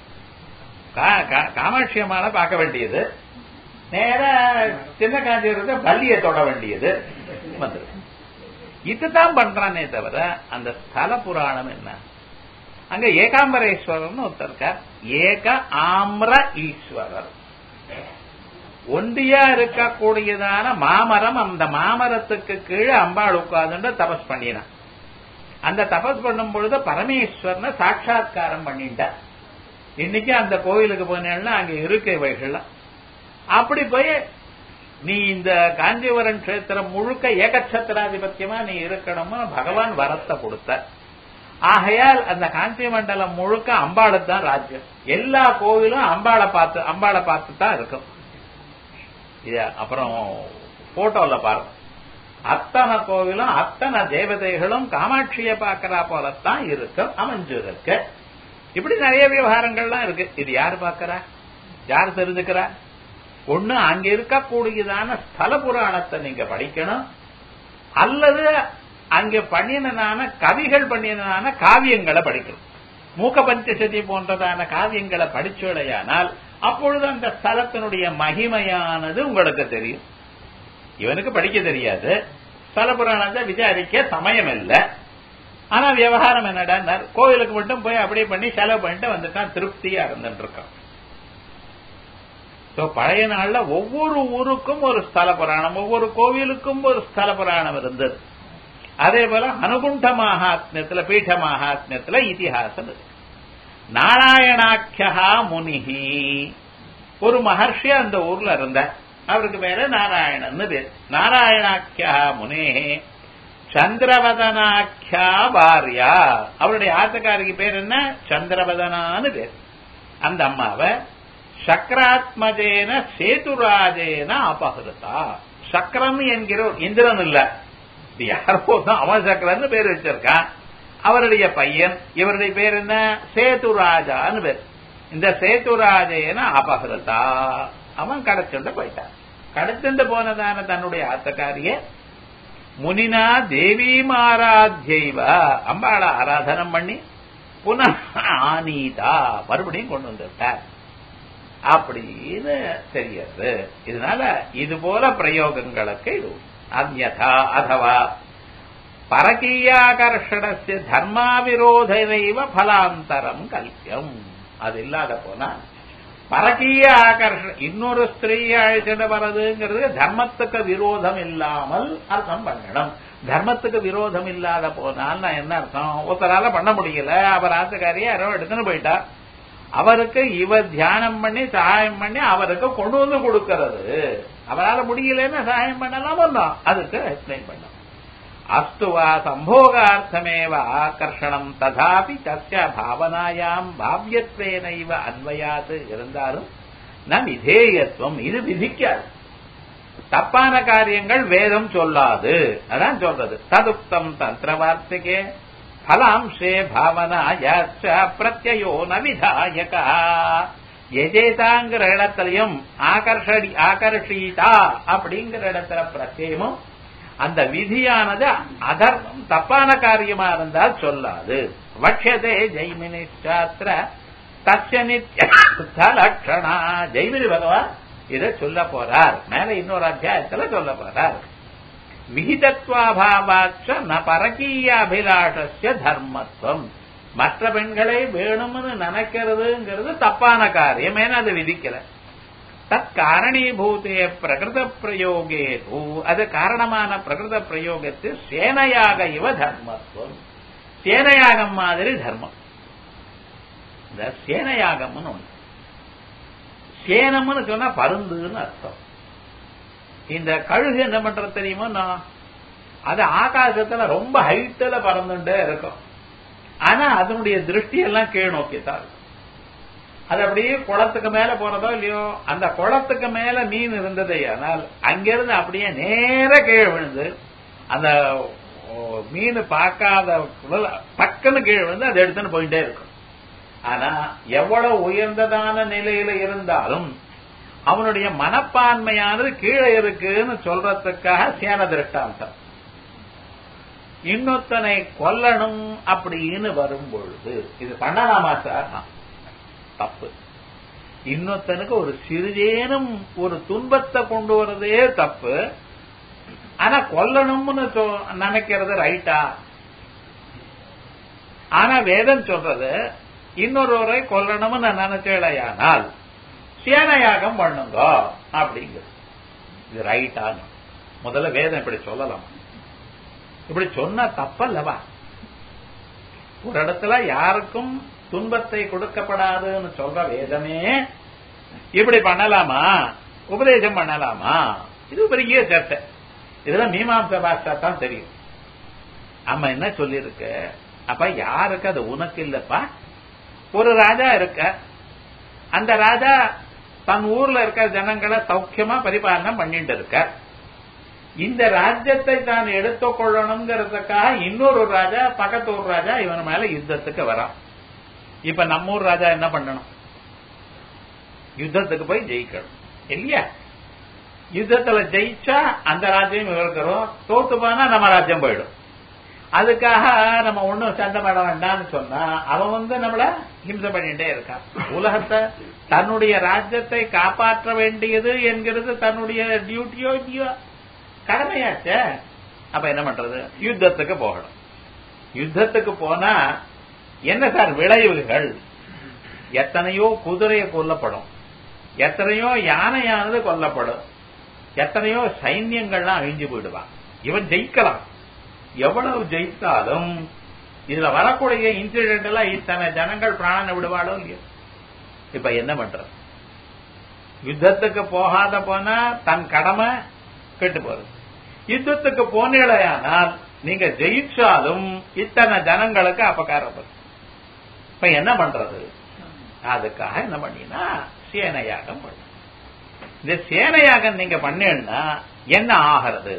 காமாட்சி அம்மாவை பார்க்க வேண்டியது நேர சின்ன காஞ்சிபுரத்தை பள்ளியை தொட வேண்டியது வந்துடும் இதுதான் பண்றானே தவிர அந்த ஸ்தல புராணம் என்ன அங்க ஏகாம்பரேஸ்வரர்னு ஒருத்தர் இருக்கார் ஏக ஆம்ர ஈஸ்வரர் ஒண்டியா இருக்கக்கூடியதான மாமரம் அந்த மாமரத்துக்கு கீழே அம்பாள் உட்கார்ந்து தபஸ் பண்ணினான் அந்த தபஸ் பண்ணும் பொழுது பரமேஸ்வரனை சாட்சா்காரம் பண்ணிட்டார் இன்னைக்கு அந்த கோயிலுக்கு போனேன்னா அங்க இருக்க இவைகள்லாம் அப்படி போய் நீ இந்த காஞ்சிபுரம் கஷேத்திரம் முழுக்க ஏகச்சத்திராதிபத்தியமா நீ இருக்கணும்னு பகவான் வரத்தை கொடுத்த ஆகையால் அந்த காஞ்சி மண்டலம் முழுக்க அம்பாளுக்கு தான் ராஜ்யம் எல்லா கோவிலும் அம்பாளை பார்த்து அம்பாளை பார்த்து தான் இருக்கும் இது அப்புறம் போட்டோல பாருங்க அத்தனை கோவிலும் அத்தனை தேவதைகளும் காமாட்சியை பார்க்கறா போலத்தான் இருக்கும் அமைஞ்சிருக்கு இப்படி நிறைய விவகாரங்கள்லாம் இருக்கு இது யார் பார்க்கறா யார் தெரிஞ்சுக்கிறா ஒண்ணு அங்க இருக்கக்கூடியதான ஸ்தல புராணத்தை நீங்க படிக்கணும் அல்லது அங்க பண்ணினதான கவிகள் பண்ணினதான காவியங்களை படிக்கணும் மூக்க பஞ்சசதி போன்றதான காவியங்களை படிச்சோடையானால் அப்பொழுது அந்த ஸ்தலத்தினுடைய மகிமையானது உங்களுக்கு தெரியும் இவனுக்கு படிக்க தெரியாது ஸ்தல புராணத்தை விசாரிக்க சமயம் இல்லை ஆனா விவகாரம் என்னடா கோவிலுக்கு மட்டும் போய் அப்படியே பண்ணி செலவு பண்ணிட்டு வந்துட்டான் திருப்தியா இருந்துட்டு இருக்கான் பழைய நாள்ல ஒவ்வொரு ஊருக்கும் ஒரு ஸ்தல புராணம் ஒவ்வொரு கோவிலுக்கும் ஒரு ஸ்தல புராணம் இருந்தது அதே போல அனுகுண்ட மகாத்மியத்துல பீఠ மகாத்மியத்துல இதிகாசம் இருக்கு நாராயணாக்கியா முனிகி ஒரு மகர்ஷி அந்த ஊர்ல இருந்த அவருக்கு பேரு நாராயணன் பேர் நாராயணாக்கியா முனே சந்திரவதனாக்கியா பாரியா அவருடைய ஆத்தக்காரிக்கு பேர் என்ன சந்திரவதனான்னு பேர் அந்த அம்மாவை சக்கராத்மஜேன சேதுராஜேன அபகிருதா சக்கரம் என்கிற இந்திரன் இல்ல இது யாரோ தான் அவன் சக்கரன்னு பேர் வச்சிருக்கான் அவருடைய பையன் இவருடைய பேர் என்ன சேதுராஜான்னு பேர் இந்த சேதுராஜேன அபகிருதா அவன் கடச்சுண்டு போயிட்டான் கடச்சுண்டு போனதான தன்னுடைய ஆத்தக்காரிய முனினா தேவீமாராத்தியைவ அம்பாள ஆராதனம் பண்ணி புனः ஆனீதா மறுபடியும் கொண்டு வந்துட்டார் அப்படின்னு தெரியாது இதனால இது போல பிரயோகங்களுக்கு இது அந்யதா அதவா பரகீயாகர்ஷணஸ்ய தர்மாவிரோதைவ பலாந்தரம் கல்பியம் அது இல்லாத போனா பரகீய ஆகர்ஷணம் இன்னொரு ஸ்திரீயை அழைச்சிட்டு வர்றதுங்கிறது தர்மத்துக்கு விரோதம் இல்லாமல் அர்த்தம் பண்ணணும் தர்மத்துக்கு விரோதம் இல்லாத போனால் நான் என்ன அர்த்தம் ஒருத்தரால பண்ண முடியல அவர் ஆத்துக்காரியை யாரோ எடுத்துன்னு போயிட்டா அவருக்கு இவ தியானம் பண்ணி சகாயம் பண்ணி அவருக்கு கொண்டு வந்து கொடுக்கிறது அவரால் முடியலன்னு சகாயம் பண்ணலாம் அதுக்கு எக்ஸ்பிளைன் பண்ணோம் அஸ்து வா சம்போகார்த்தமேவ ஆகர்ஷணம் ததாபி தஸ்ய பாவனாயாம் பாவ்யத்வேனைவ அன்வயாது இருந்தாலும் ந விதேயத்துவம் இது விதிக்காது தப்பான காரியங்கள் வேதம் சொல்லாது அதான் சொல்றது ததுக்தம் தந்திர வார்த்திகே பலாம்சே பாவனாயாச்ச பிரத்யோ ந விதாயகா எஜேதாங்கிற இடத்துலயும் ஆகர்ஷடி ஆகர்ஷீதா அப்படிங்கிற இடத்துல பிரத்யமும் அந்த விதியானது அதர்மம் தப்பான காரியமா இருந்தால் சொல்லாது வட்சதே ஜெய்மினி சாஸ்திர தஸ்ய நித்திய லட்சணா ஜெய்மினி பகவான் இதை சொல்ல போறார் மேல இன்னொரு அத்தியாயத்துல சொல்ல போறார் விகிதத்வாபாவாச்ச ந பரகீய அபிலாஷஸ்ய தர்மத்துவம் மற்ற பெண்களை வேணும்னு நினைக்கிறதுங்கிறது தப்பான காரியம் ஏன்னா அது விதிக்கல தத் காரணீபூதே பிரகிருத பிரயோகே தூ அது காரணமான பிரகிருத பிரயோகத்தில் சேனையாக இவ தர்மத்துவம் சேனையாகம் மாதிரி தர்மம் இந்த சேனையாகம்னு ஒண்ணு சேனம்னு சொன்னா பருந்துன்னு அர்த்தம் இந்த கழுகு என்ன பண்றது தெரியுமோ நான் அது ஆகாசத்துல ரொம்ப ஹைட்ல பறந்துட்டே இருக்கும் ஆனா அதனுடைய திருஷ்டி எல்லாம் கீழ் நோக்கித்தான் இருக்கும் அது அப்படியே குளத்துக்கு மேல போறதோ இல்லையோ அந்த குளத்துக்கு மேல மீன் இருந்தது ஆனால் அங்கிருந்து அப்படியே நேர கீழே விழுந்து அந்த மீன் பார்க்காத பக்கன்னு கீழே விழுந்து அதை எடுத்துன்னு போயிட்டே இருக்கும் ஆனா எவ்வளவு உயர்ந்ததான நிலையில இருந்தாலும் அவனுடைய மனப்பான்மையானது கீழே இருக்குன்னு சொல்றதுக்காக சேன திருஷ்டாந்தம் இன்னொத்தனை கொல்லணும் அப்படின்னு வரும் பொழுது இது பண்ணலாமா சார் தப்பு இன்னொத்தனுக்கு ஒரு சிறிதேனும் ஒரு துன்பத்தை கொண்டு வரதே தப்பு ஆனா கொல்லணும்னு நினைக்கிறது ரைட்டா ஆனா வேதம் சொல்றது இன்னொருவரை கொல்லணும்னு நினைச்சேடையானால் சேனையாகம் பண்ணுங்க அப்படிங்கிறது இது ரைட்டான்னு முதல்ல வேதம் இப்படி சொல்லலாம் இப்படி சொன்னா தப்பல்லவா ஒரு இடத்துல யாருக்கும் துன்பத்தை கொடுக்கப்படாதுன்னு சொல்ற வேதமே இப்படி பண்ணலாமா உபதேசம் பண்ணலாமா இது பெரிய சர்ச்சை இதெல்லாம் மீமாம்ச பாஷா தான் தெரியும் ஆமா என்ன சொல்லிருக்க அப்ப யாருக்கு அது உனக்கு இல்லப்பா ஒரு ராஜா இருக்க அந்த ராஜா தன் ஊர்ல இருக்க ஜனங்களை சௌக்கியமா பரிபாலனம் பண்ணிட்டு இருக்க இந்த ராஜ்யத்தை தான் எடுத்துக்கொள்ளணுங்கிறதுக்காக இன்னொரு ராஜா பக்கத்து ஊர் ராஜா இவன் மேல யுத்தத்துக்கு வரான் இப்ப நம்ம ஊர் ராஜா என்ன பண்ணணும் யுத்தத்துக்கு போய் ஜெயிக்கணும் இல்லையா யுத்தத்துல ஜெயிச்சா அந்த ராஜ்யம் இவருக்கிறோம் தோத்து போனா நம்ம ராஜ்யம் போயிடும் அதுக்காக நம்ம ஒண்ணும் சண்டை பண்ண வேண்டாம்னு சொன்னா அவன் வந்து நம்மள ஹிம்சை பண்ணிட்டே இருக்கான் உலகத்தை தன்னுடைய ராஜ்யத்தை காப்பாற்ற வேண்டியது என்கிறது தன்னுடைய டியூட்டியோ இல்லையோ கடமையாச்ச அப்ப என்ன பண்றது யுத்தத்துக்கு போகணும் யுத்தத்துக்கு போனா என்ன சார் விளைவுகள் எத்தனையோ குதிரையை கொல்லப்படும் எத்தனையோ யானையானது கொல்லப்படும் எத்தனையோ சைன்யங்கள்லாம் அழிஞ்சு போயிடுவான் இவன் ஜெயிக்கலாம் எவ்வளவு ஜெயித்தாலும் இதுல வரக்கூடிய இன்சிடென்ட் எல்லாம் இத்தனை ஜனங்கள் பிராணனை விடுவாளோ இல்லையோ இப்ப என்ன பண்றது யுத்தத்துக்கு போகாத போனா தன் கடமை கெட்டு போறது யுத்தத்துக்கு போனீழையானால் நீங்க ஜெயிச்சாலும் இத்தனை ஜனங்களுக்கு அபகாரம் இப்ப என்ன பண்றது அதுக்காக என்ன பண்ணீங்கன்னா சேனையாகம் பண்ண இந்த சேனையாகம் நீங்க பண்ணீங்கன்னா என்ன ஆகிறது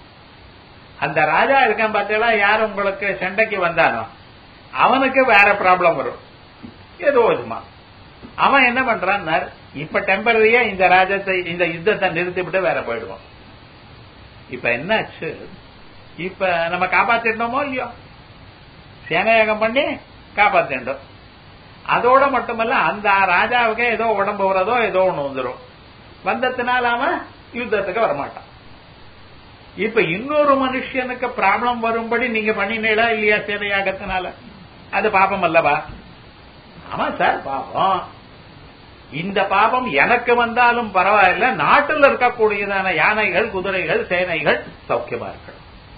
அந்த ராஜா இருக்கான் பார்த்தீங்களா யார் உங்களுக்கு சண்டைக்கு வந்தானோ அவனுக்கு வேற ப்ராப்ளம் வரும் ஏதோ இதுமா அவன் என்ன பண்றான் இப்ப டெம்பரரியா இந்த ராஜத்தை இந்த யுத்தத்தை நிறுத்திவிட்டு வேற போயிடுவான் இப்ப என்னாச்சு இப்ப நம்ம காப்பாத்திட்டோமோ இல்லையோ சேனையாகம் பண்ணி காப்பாத்திட்டோம் அதோட மட்டுமல்ல அந்த ராஜாவுக்கு ஏதோ உடம்பு வரதோ ஏதோ ஒண்ணு வந்துடும் வந்ததுனால அவன் யுத்தத்துக்கு வரமாட்டான் இப்ப இன்னொரு மனுஷனுக்கு ப்ராப்ளம் வரும்படி நீங்க பண்ணினீங்களா இல்லையா சேவையாகத்தினால அது பாபம் அல்லவா ஆமா சார் பாபம் இந்த பாபம் எனக்கு வந்தாலும் பரவாயில்ல நாட்டில் இருக்கக்கூடியதான யானைகள் குதிரைகள் சேனைகள் சௌக்கியமா இருக்கணும்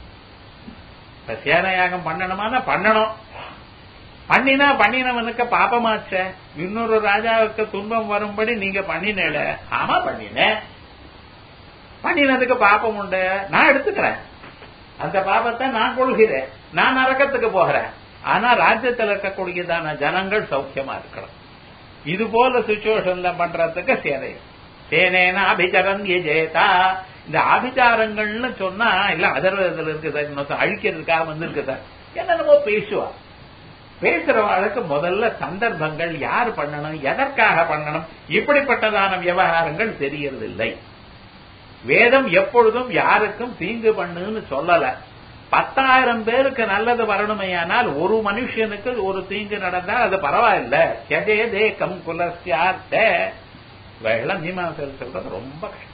இப்ப சேனையாகம் பண்ணணுமான பண்ணணும் பண்ணினா பண்ணினவனுக்கு பாபமாச்ச இன்னொரு ராஜாவுக்கு துன்பம் வரும்படி நீங்க பண்ணினேல ஆமா பண்ணினேன் பண்ணினதுக்கு பாப்பம் உண்டு நான் எடுத்துக்கிறேன் அந்த பாபத்தை நான் கொள்கிறேன் நான் நரக்கத்துக்கு போகிறேன் ஆனா ராஜ்யத்தில் இருக்கக்கூடியதான ஜனங்கள் சௌக்கியமா இருக்கணும் இது போல சுச்சுவேஷன்ல பண்றதுக்கு சேனை சேனேன அபிச்சரம் எஜேதா இந்த ஆபிச்சாரங்கள்னு சொன்னா இல்ல அதர்வதத்தில் இருக்கு சார் இன்னொருத்தன் அழிக்கிறதுக்காக வந்திருக்கு சார் என்னென்னமோ பேசுவா பேசுறவாளுக்கு முதல்ல சந்தர்ப்பங்கள் யார் பண்ணணும் எதற்காக பண்ணணும் இப்படிப்பட்டதான விவகாரங்கள் தெரியறதில்லை வேதம் எப்பொழுதும் யாருக்கும் தீங்கு பண்ணுன்னு சொல்லல பத்தாயிரம் பேருக்கு நல்லது வரணுமையானால் ஒரு மனுஷனுக்கு ஒரு தீங்கு நடந்தால் அது பரவாயில்ல கெதே தேக்கம் குலசியார்த்த வெள்ளம் மீமாசல் சொல்றது ரொம்ப கஷ்டம்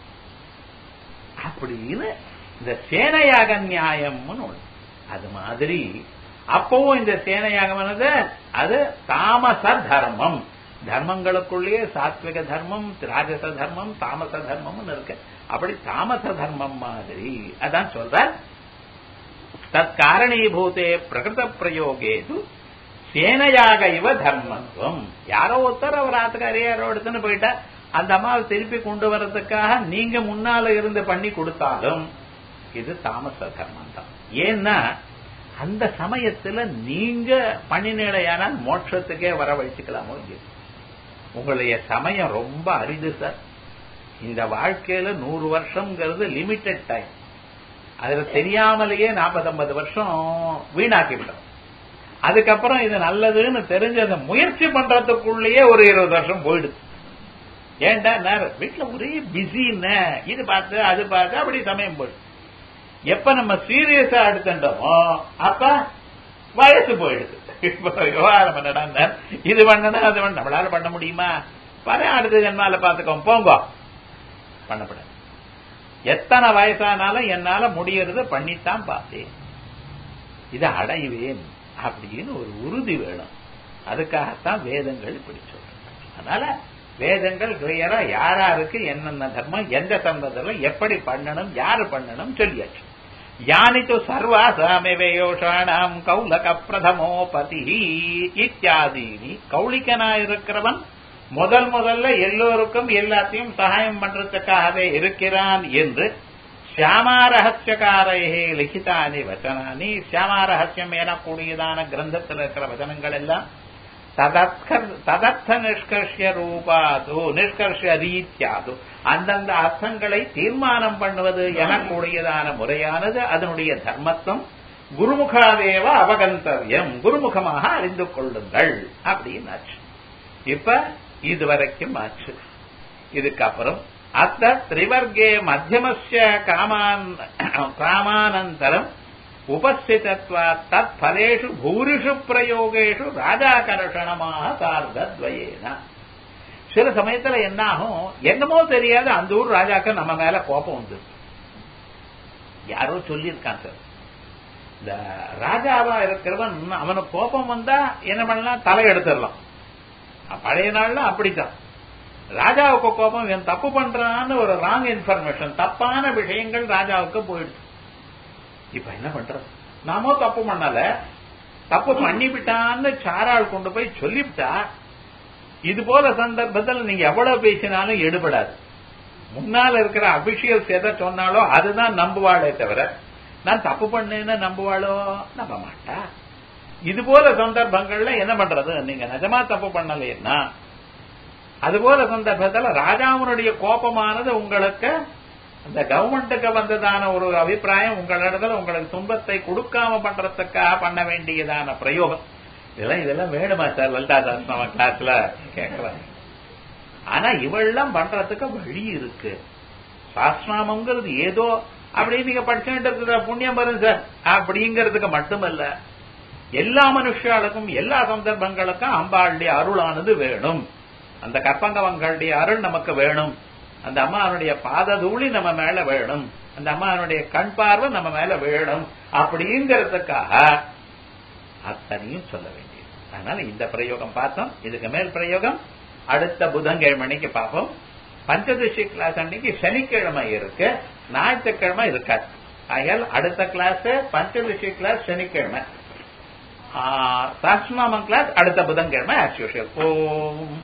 அப்படின்னு இந்த சேனையாக நியாயம்னு ஒண்ணு அது மாதிரி அப்பவும் இந்த சேனையாகமானது அது தாமச தர்மம் தர்மங்களுக்குள்ளேயே சாத்விக தர்மம் ராஜச தர்மம் தாமச தர்மம்னு இருக்கு அப்படி தாமச தர்மம் மாதிரி அதான் சொல்ற தற்காரணீபூதே பிரகிருத பிரயோகேது சேனையாக இவ தர்மத்துவம் யாரோ ஒருத்தர் அவர் ஆத்துக்காரி யாரோ எடுத்துன்னு போயிட்டா அந்த அம்மாவை திருப்பி கொண்டு வர்றதுக்காக நீங்க முன்னால இருந்து பண்ணி கொடுத்தாலும் இது தாமச தர்மம் தான் ஏன்னா அந்த சமயத்துல நீங்க பண்ணினீழையானால் மோட்சத்துக்கே வரவழைச்சுக்கலாமோ இல்லையோ உங்களுடைய சமயம் ரொம்ப அரிது சார் இந்த வாழ்க்கையில நூறு வருஷம்ங்கிறது லிமிட்டெட் டைம் அதுல தெரியாமலேயே நாற்பது ஐம்பது வருஷம் வீணாக்கி விடும் அதுக்கப்புறம் இது நல்லதுன்னு தெரிஞ்ச அந்த முயற்சி பண்றதுக்குள்ளேயே ஒரு இருபது வருஷம் போயிடுது ஏன்டா நேரம் வீட்டுல ஒரே பிஸின்னு இது பார்த்து அது பார்த்து அப்படி சமயம் போயிடுது எப்ப நம்ம சீரியஸா எடுத்துட்டோமோ அப்ப வயசு போயிடுது இப்ப விவகாரம் பண்ணடா இது பண்ணணும் அது பண்ண நம்மளால பண்ண முடியுமா பாரு அடுத்த ஜென்மால பாத்துக்கோ போங்க பண்ணப்படாது எத்தனை வயசானாலும் என்னால முடியறது பண்ணித்தான் பார்த்தேன் இதை அடைவேன் அப்படின்னு ஒரு உறுதி வேணும் அதுக்காகத்தான் வேதங்கள் இப்படி சொல்றாங்க அதனால வேதங்கள் கிளியரா யாராருக்கு என்னென்ன தர்மம் எந்த சந்தர்ப்பத்துல எப்படி பண்ணணும் யாரு பண்ணணும் சொல்லியாச்சு யானித்து சர்வாசாமிவேயோஷாணாம் கௌலக பிரதமோபதி இத்தியாதீனி கௌளிக்கனா இருக்கிறவன் முதல் முதல்ல எல்லோருக்கும் எல்லாத்தையும் சகாயம் பண்றதுக்காகவே இருக்கிறான் என்று சியாமாரஹசியக்காரையே லிখিতাனி வச்சனானி சியாமாரஹசியம் எனக்கூடியதான கிரந்தத்தில் இருக்கிற வச்சனங்கள் எல்லாம் ததர்த்த நிஷ்கர்ஷ ரூபாது நிஷ்கர்ஷ ரீத்தியாது அந்தந்த அர்த்தங்களை தீர்மானம் பண்ணுவது எனக்கூடியதான முறையானது அதனுடைய தர்மத்துவம் குருமுகாதேவ அவகந்தவியம் குருமுகமாக அறிந்து கொள்ளுங்கள் அப்படின்னு ஆச்சு இப்ப இதுவரைக்கும் ஆச்சு இதுக்கப்புறம் அத்த திரிவர்கே மத்தியமஸ்ய காமான் காமானந்தரம் உபஸ்திதத்வா தத் பலேஷு பூரிஷு பிரயோகேஷு ராஜாகர்ஷணமாக சார்தத்வயேன சில சமயத்துல என்ன ஆகும் என்னமோ தெரியாத அந்த ஊர் ராஜாக்கு நம்ம மேல கோபம் வந்து யாரோ சொல்லியிருக்கான் சார் இந்த ராஜாவா இருக்கிறவன் அவனுக்கு கோபம் வந்தா என்ன பண்ணலாம் தலை எடுத்துடலாம் பழைய நாள்ல அப்படித்தான் ராஜாவுக்கு கோபம் இவன் தப்பு பண்றான்னு ஒரு ராங் இன்ஃபர்மேஷன் தப்பான விஷயங்கள் ராஜாவுக்கு போயிடுச்சு இப்ப என்ன பண்றது நாமோ தப்பு பண்ணல தப்பு பண்ணிவிட்டான்னு சாராள் கொண்டு போய் சொல்லிவிட்டா இது போல சந்தர்ப்பத்தில் நீங்க எவ்வளவு பேசினாலும் எடுபடாது முன்னால இருக்கிற அபிஷியல்ஸ் எதை சொன்னாலோ அதுதான் நம்புவாளே தவிர நான் தப்பு பண்ணேன்னு நம்புவாளோ நம்ப மாட்டா இது போல சந்தர்ப்பங்கள்ல என்ன பண்றது நீங்க நிஜமா தப்பு பண்ணலைன்னா அது போல சந்தர்ப்பத்தில் ராஜாவுனுடைய கோபமானது உங்களுக்கு அந்த கவர்மெண்ட்டுக்கு வந்ததான ஒரு அபிப்பிராயம் உங்களிடத்துல உங்களுக்கு துன்பத்தை கொடுக்காம பண்றதுக்காக பண்ண வேண்டியதான பிரயோகம் இதெல்லாம் இதெல்லாம் வேணுமா சார் லலிதா சார் நம்ம கிளாஸ்ல கேட்கலாம் ஆனா இவெல்லாம் பண்றதுக்கு வழி இருக்கு சாஸ்திராமங்கிறது ஏதோ அப்படி நீங்க படிச்சுட்டு புண்ணியம் வரும் சார் அப்படிங்கிறதுக்கு மட்டுமல்ல எல்லா மனுஷாளுக்கும் எல்லா சந்தர்ப்பங்களுக்கும் அம்பாளுடைய அருளானது வேணும் அந்த கற்பங்கவங்களுடைய அருள் நமக்கு வேணும் அந்த அம்மாவனுடைய பாததூளி நம்ம மேல வேணும் அந்த அம்மாவனுடைய கண் பார்வை நம்ம மேல வேணும் அப்படிங்கிறதுக்காக அத்தனையும் சொல்ல வேண்டியது அதனால இந்த பிரயோகம் பார்த்தோம் இதுக்கு மேல் பிரயோகம் அடுத்த புதன்கிழமைக்கு பார்ப்போம் பஞ்சதசி கிளாஸ் அன்னைக்கு சனிக்கிழமை இருக்கு ஞாயிற்றுக்கிழமை இருக்காது ஆகையால் அடுத்த கிளாஸ் பஞ்சதசி கிளாஸ் சனிக்கிழமை சாஸ்திரநாமம் கிளாஸ் அடுத்த புதன்கிழமை ஆஸ் யூஷுவல் ஓம்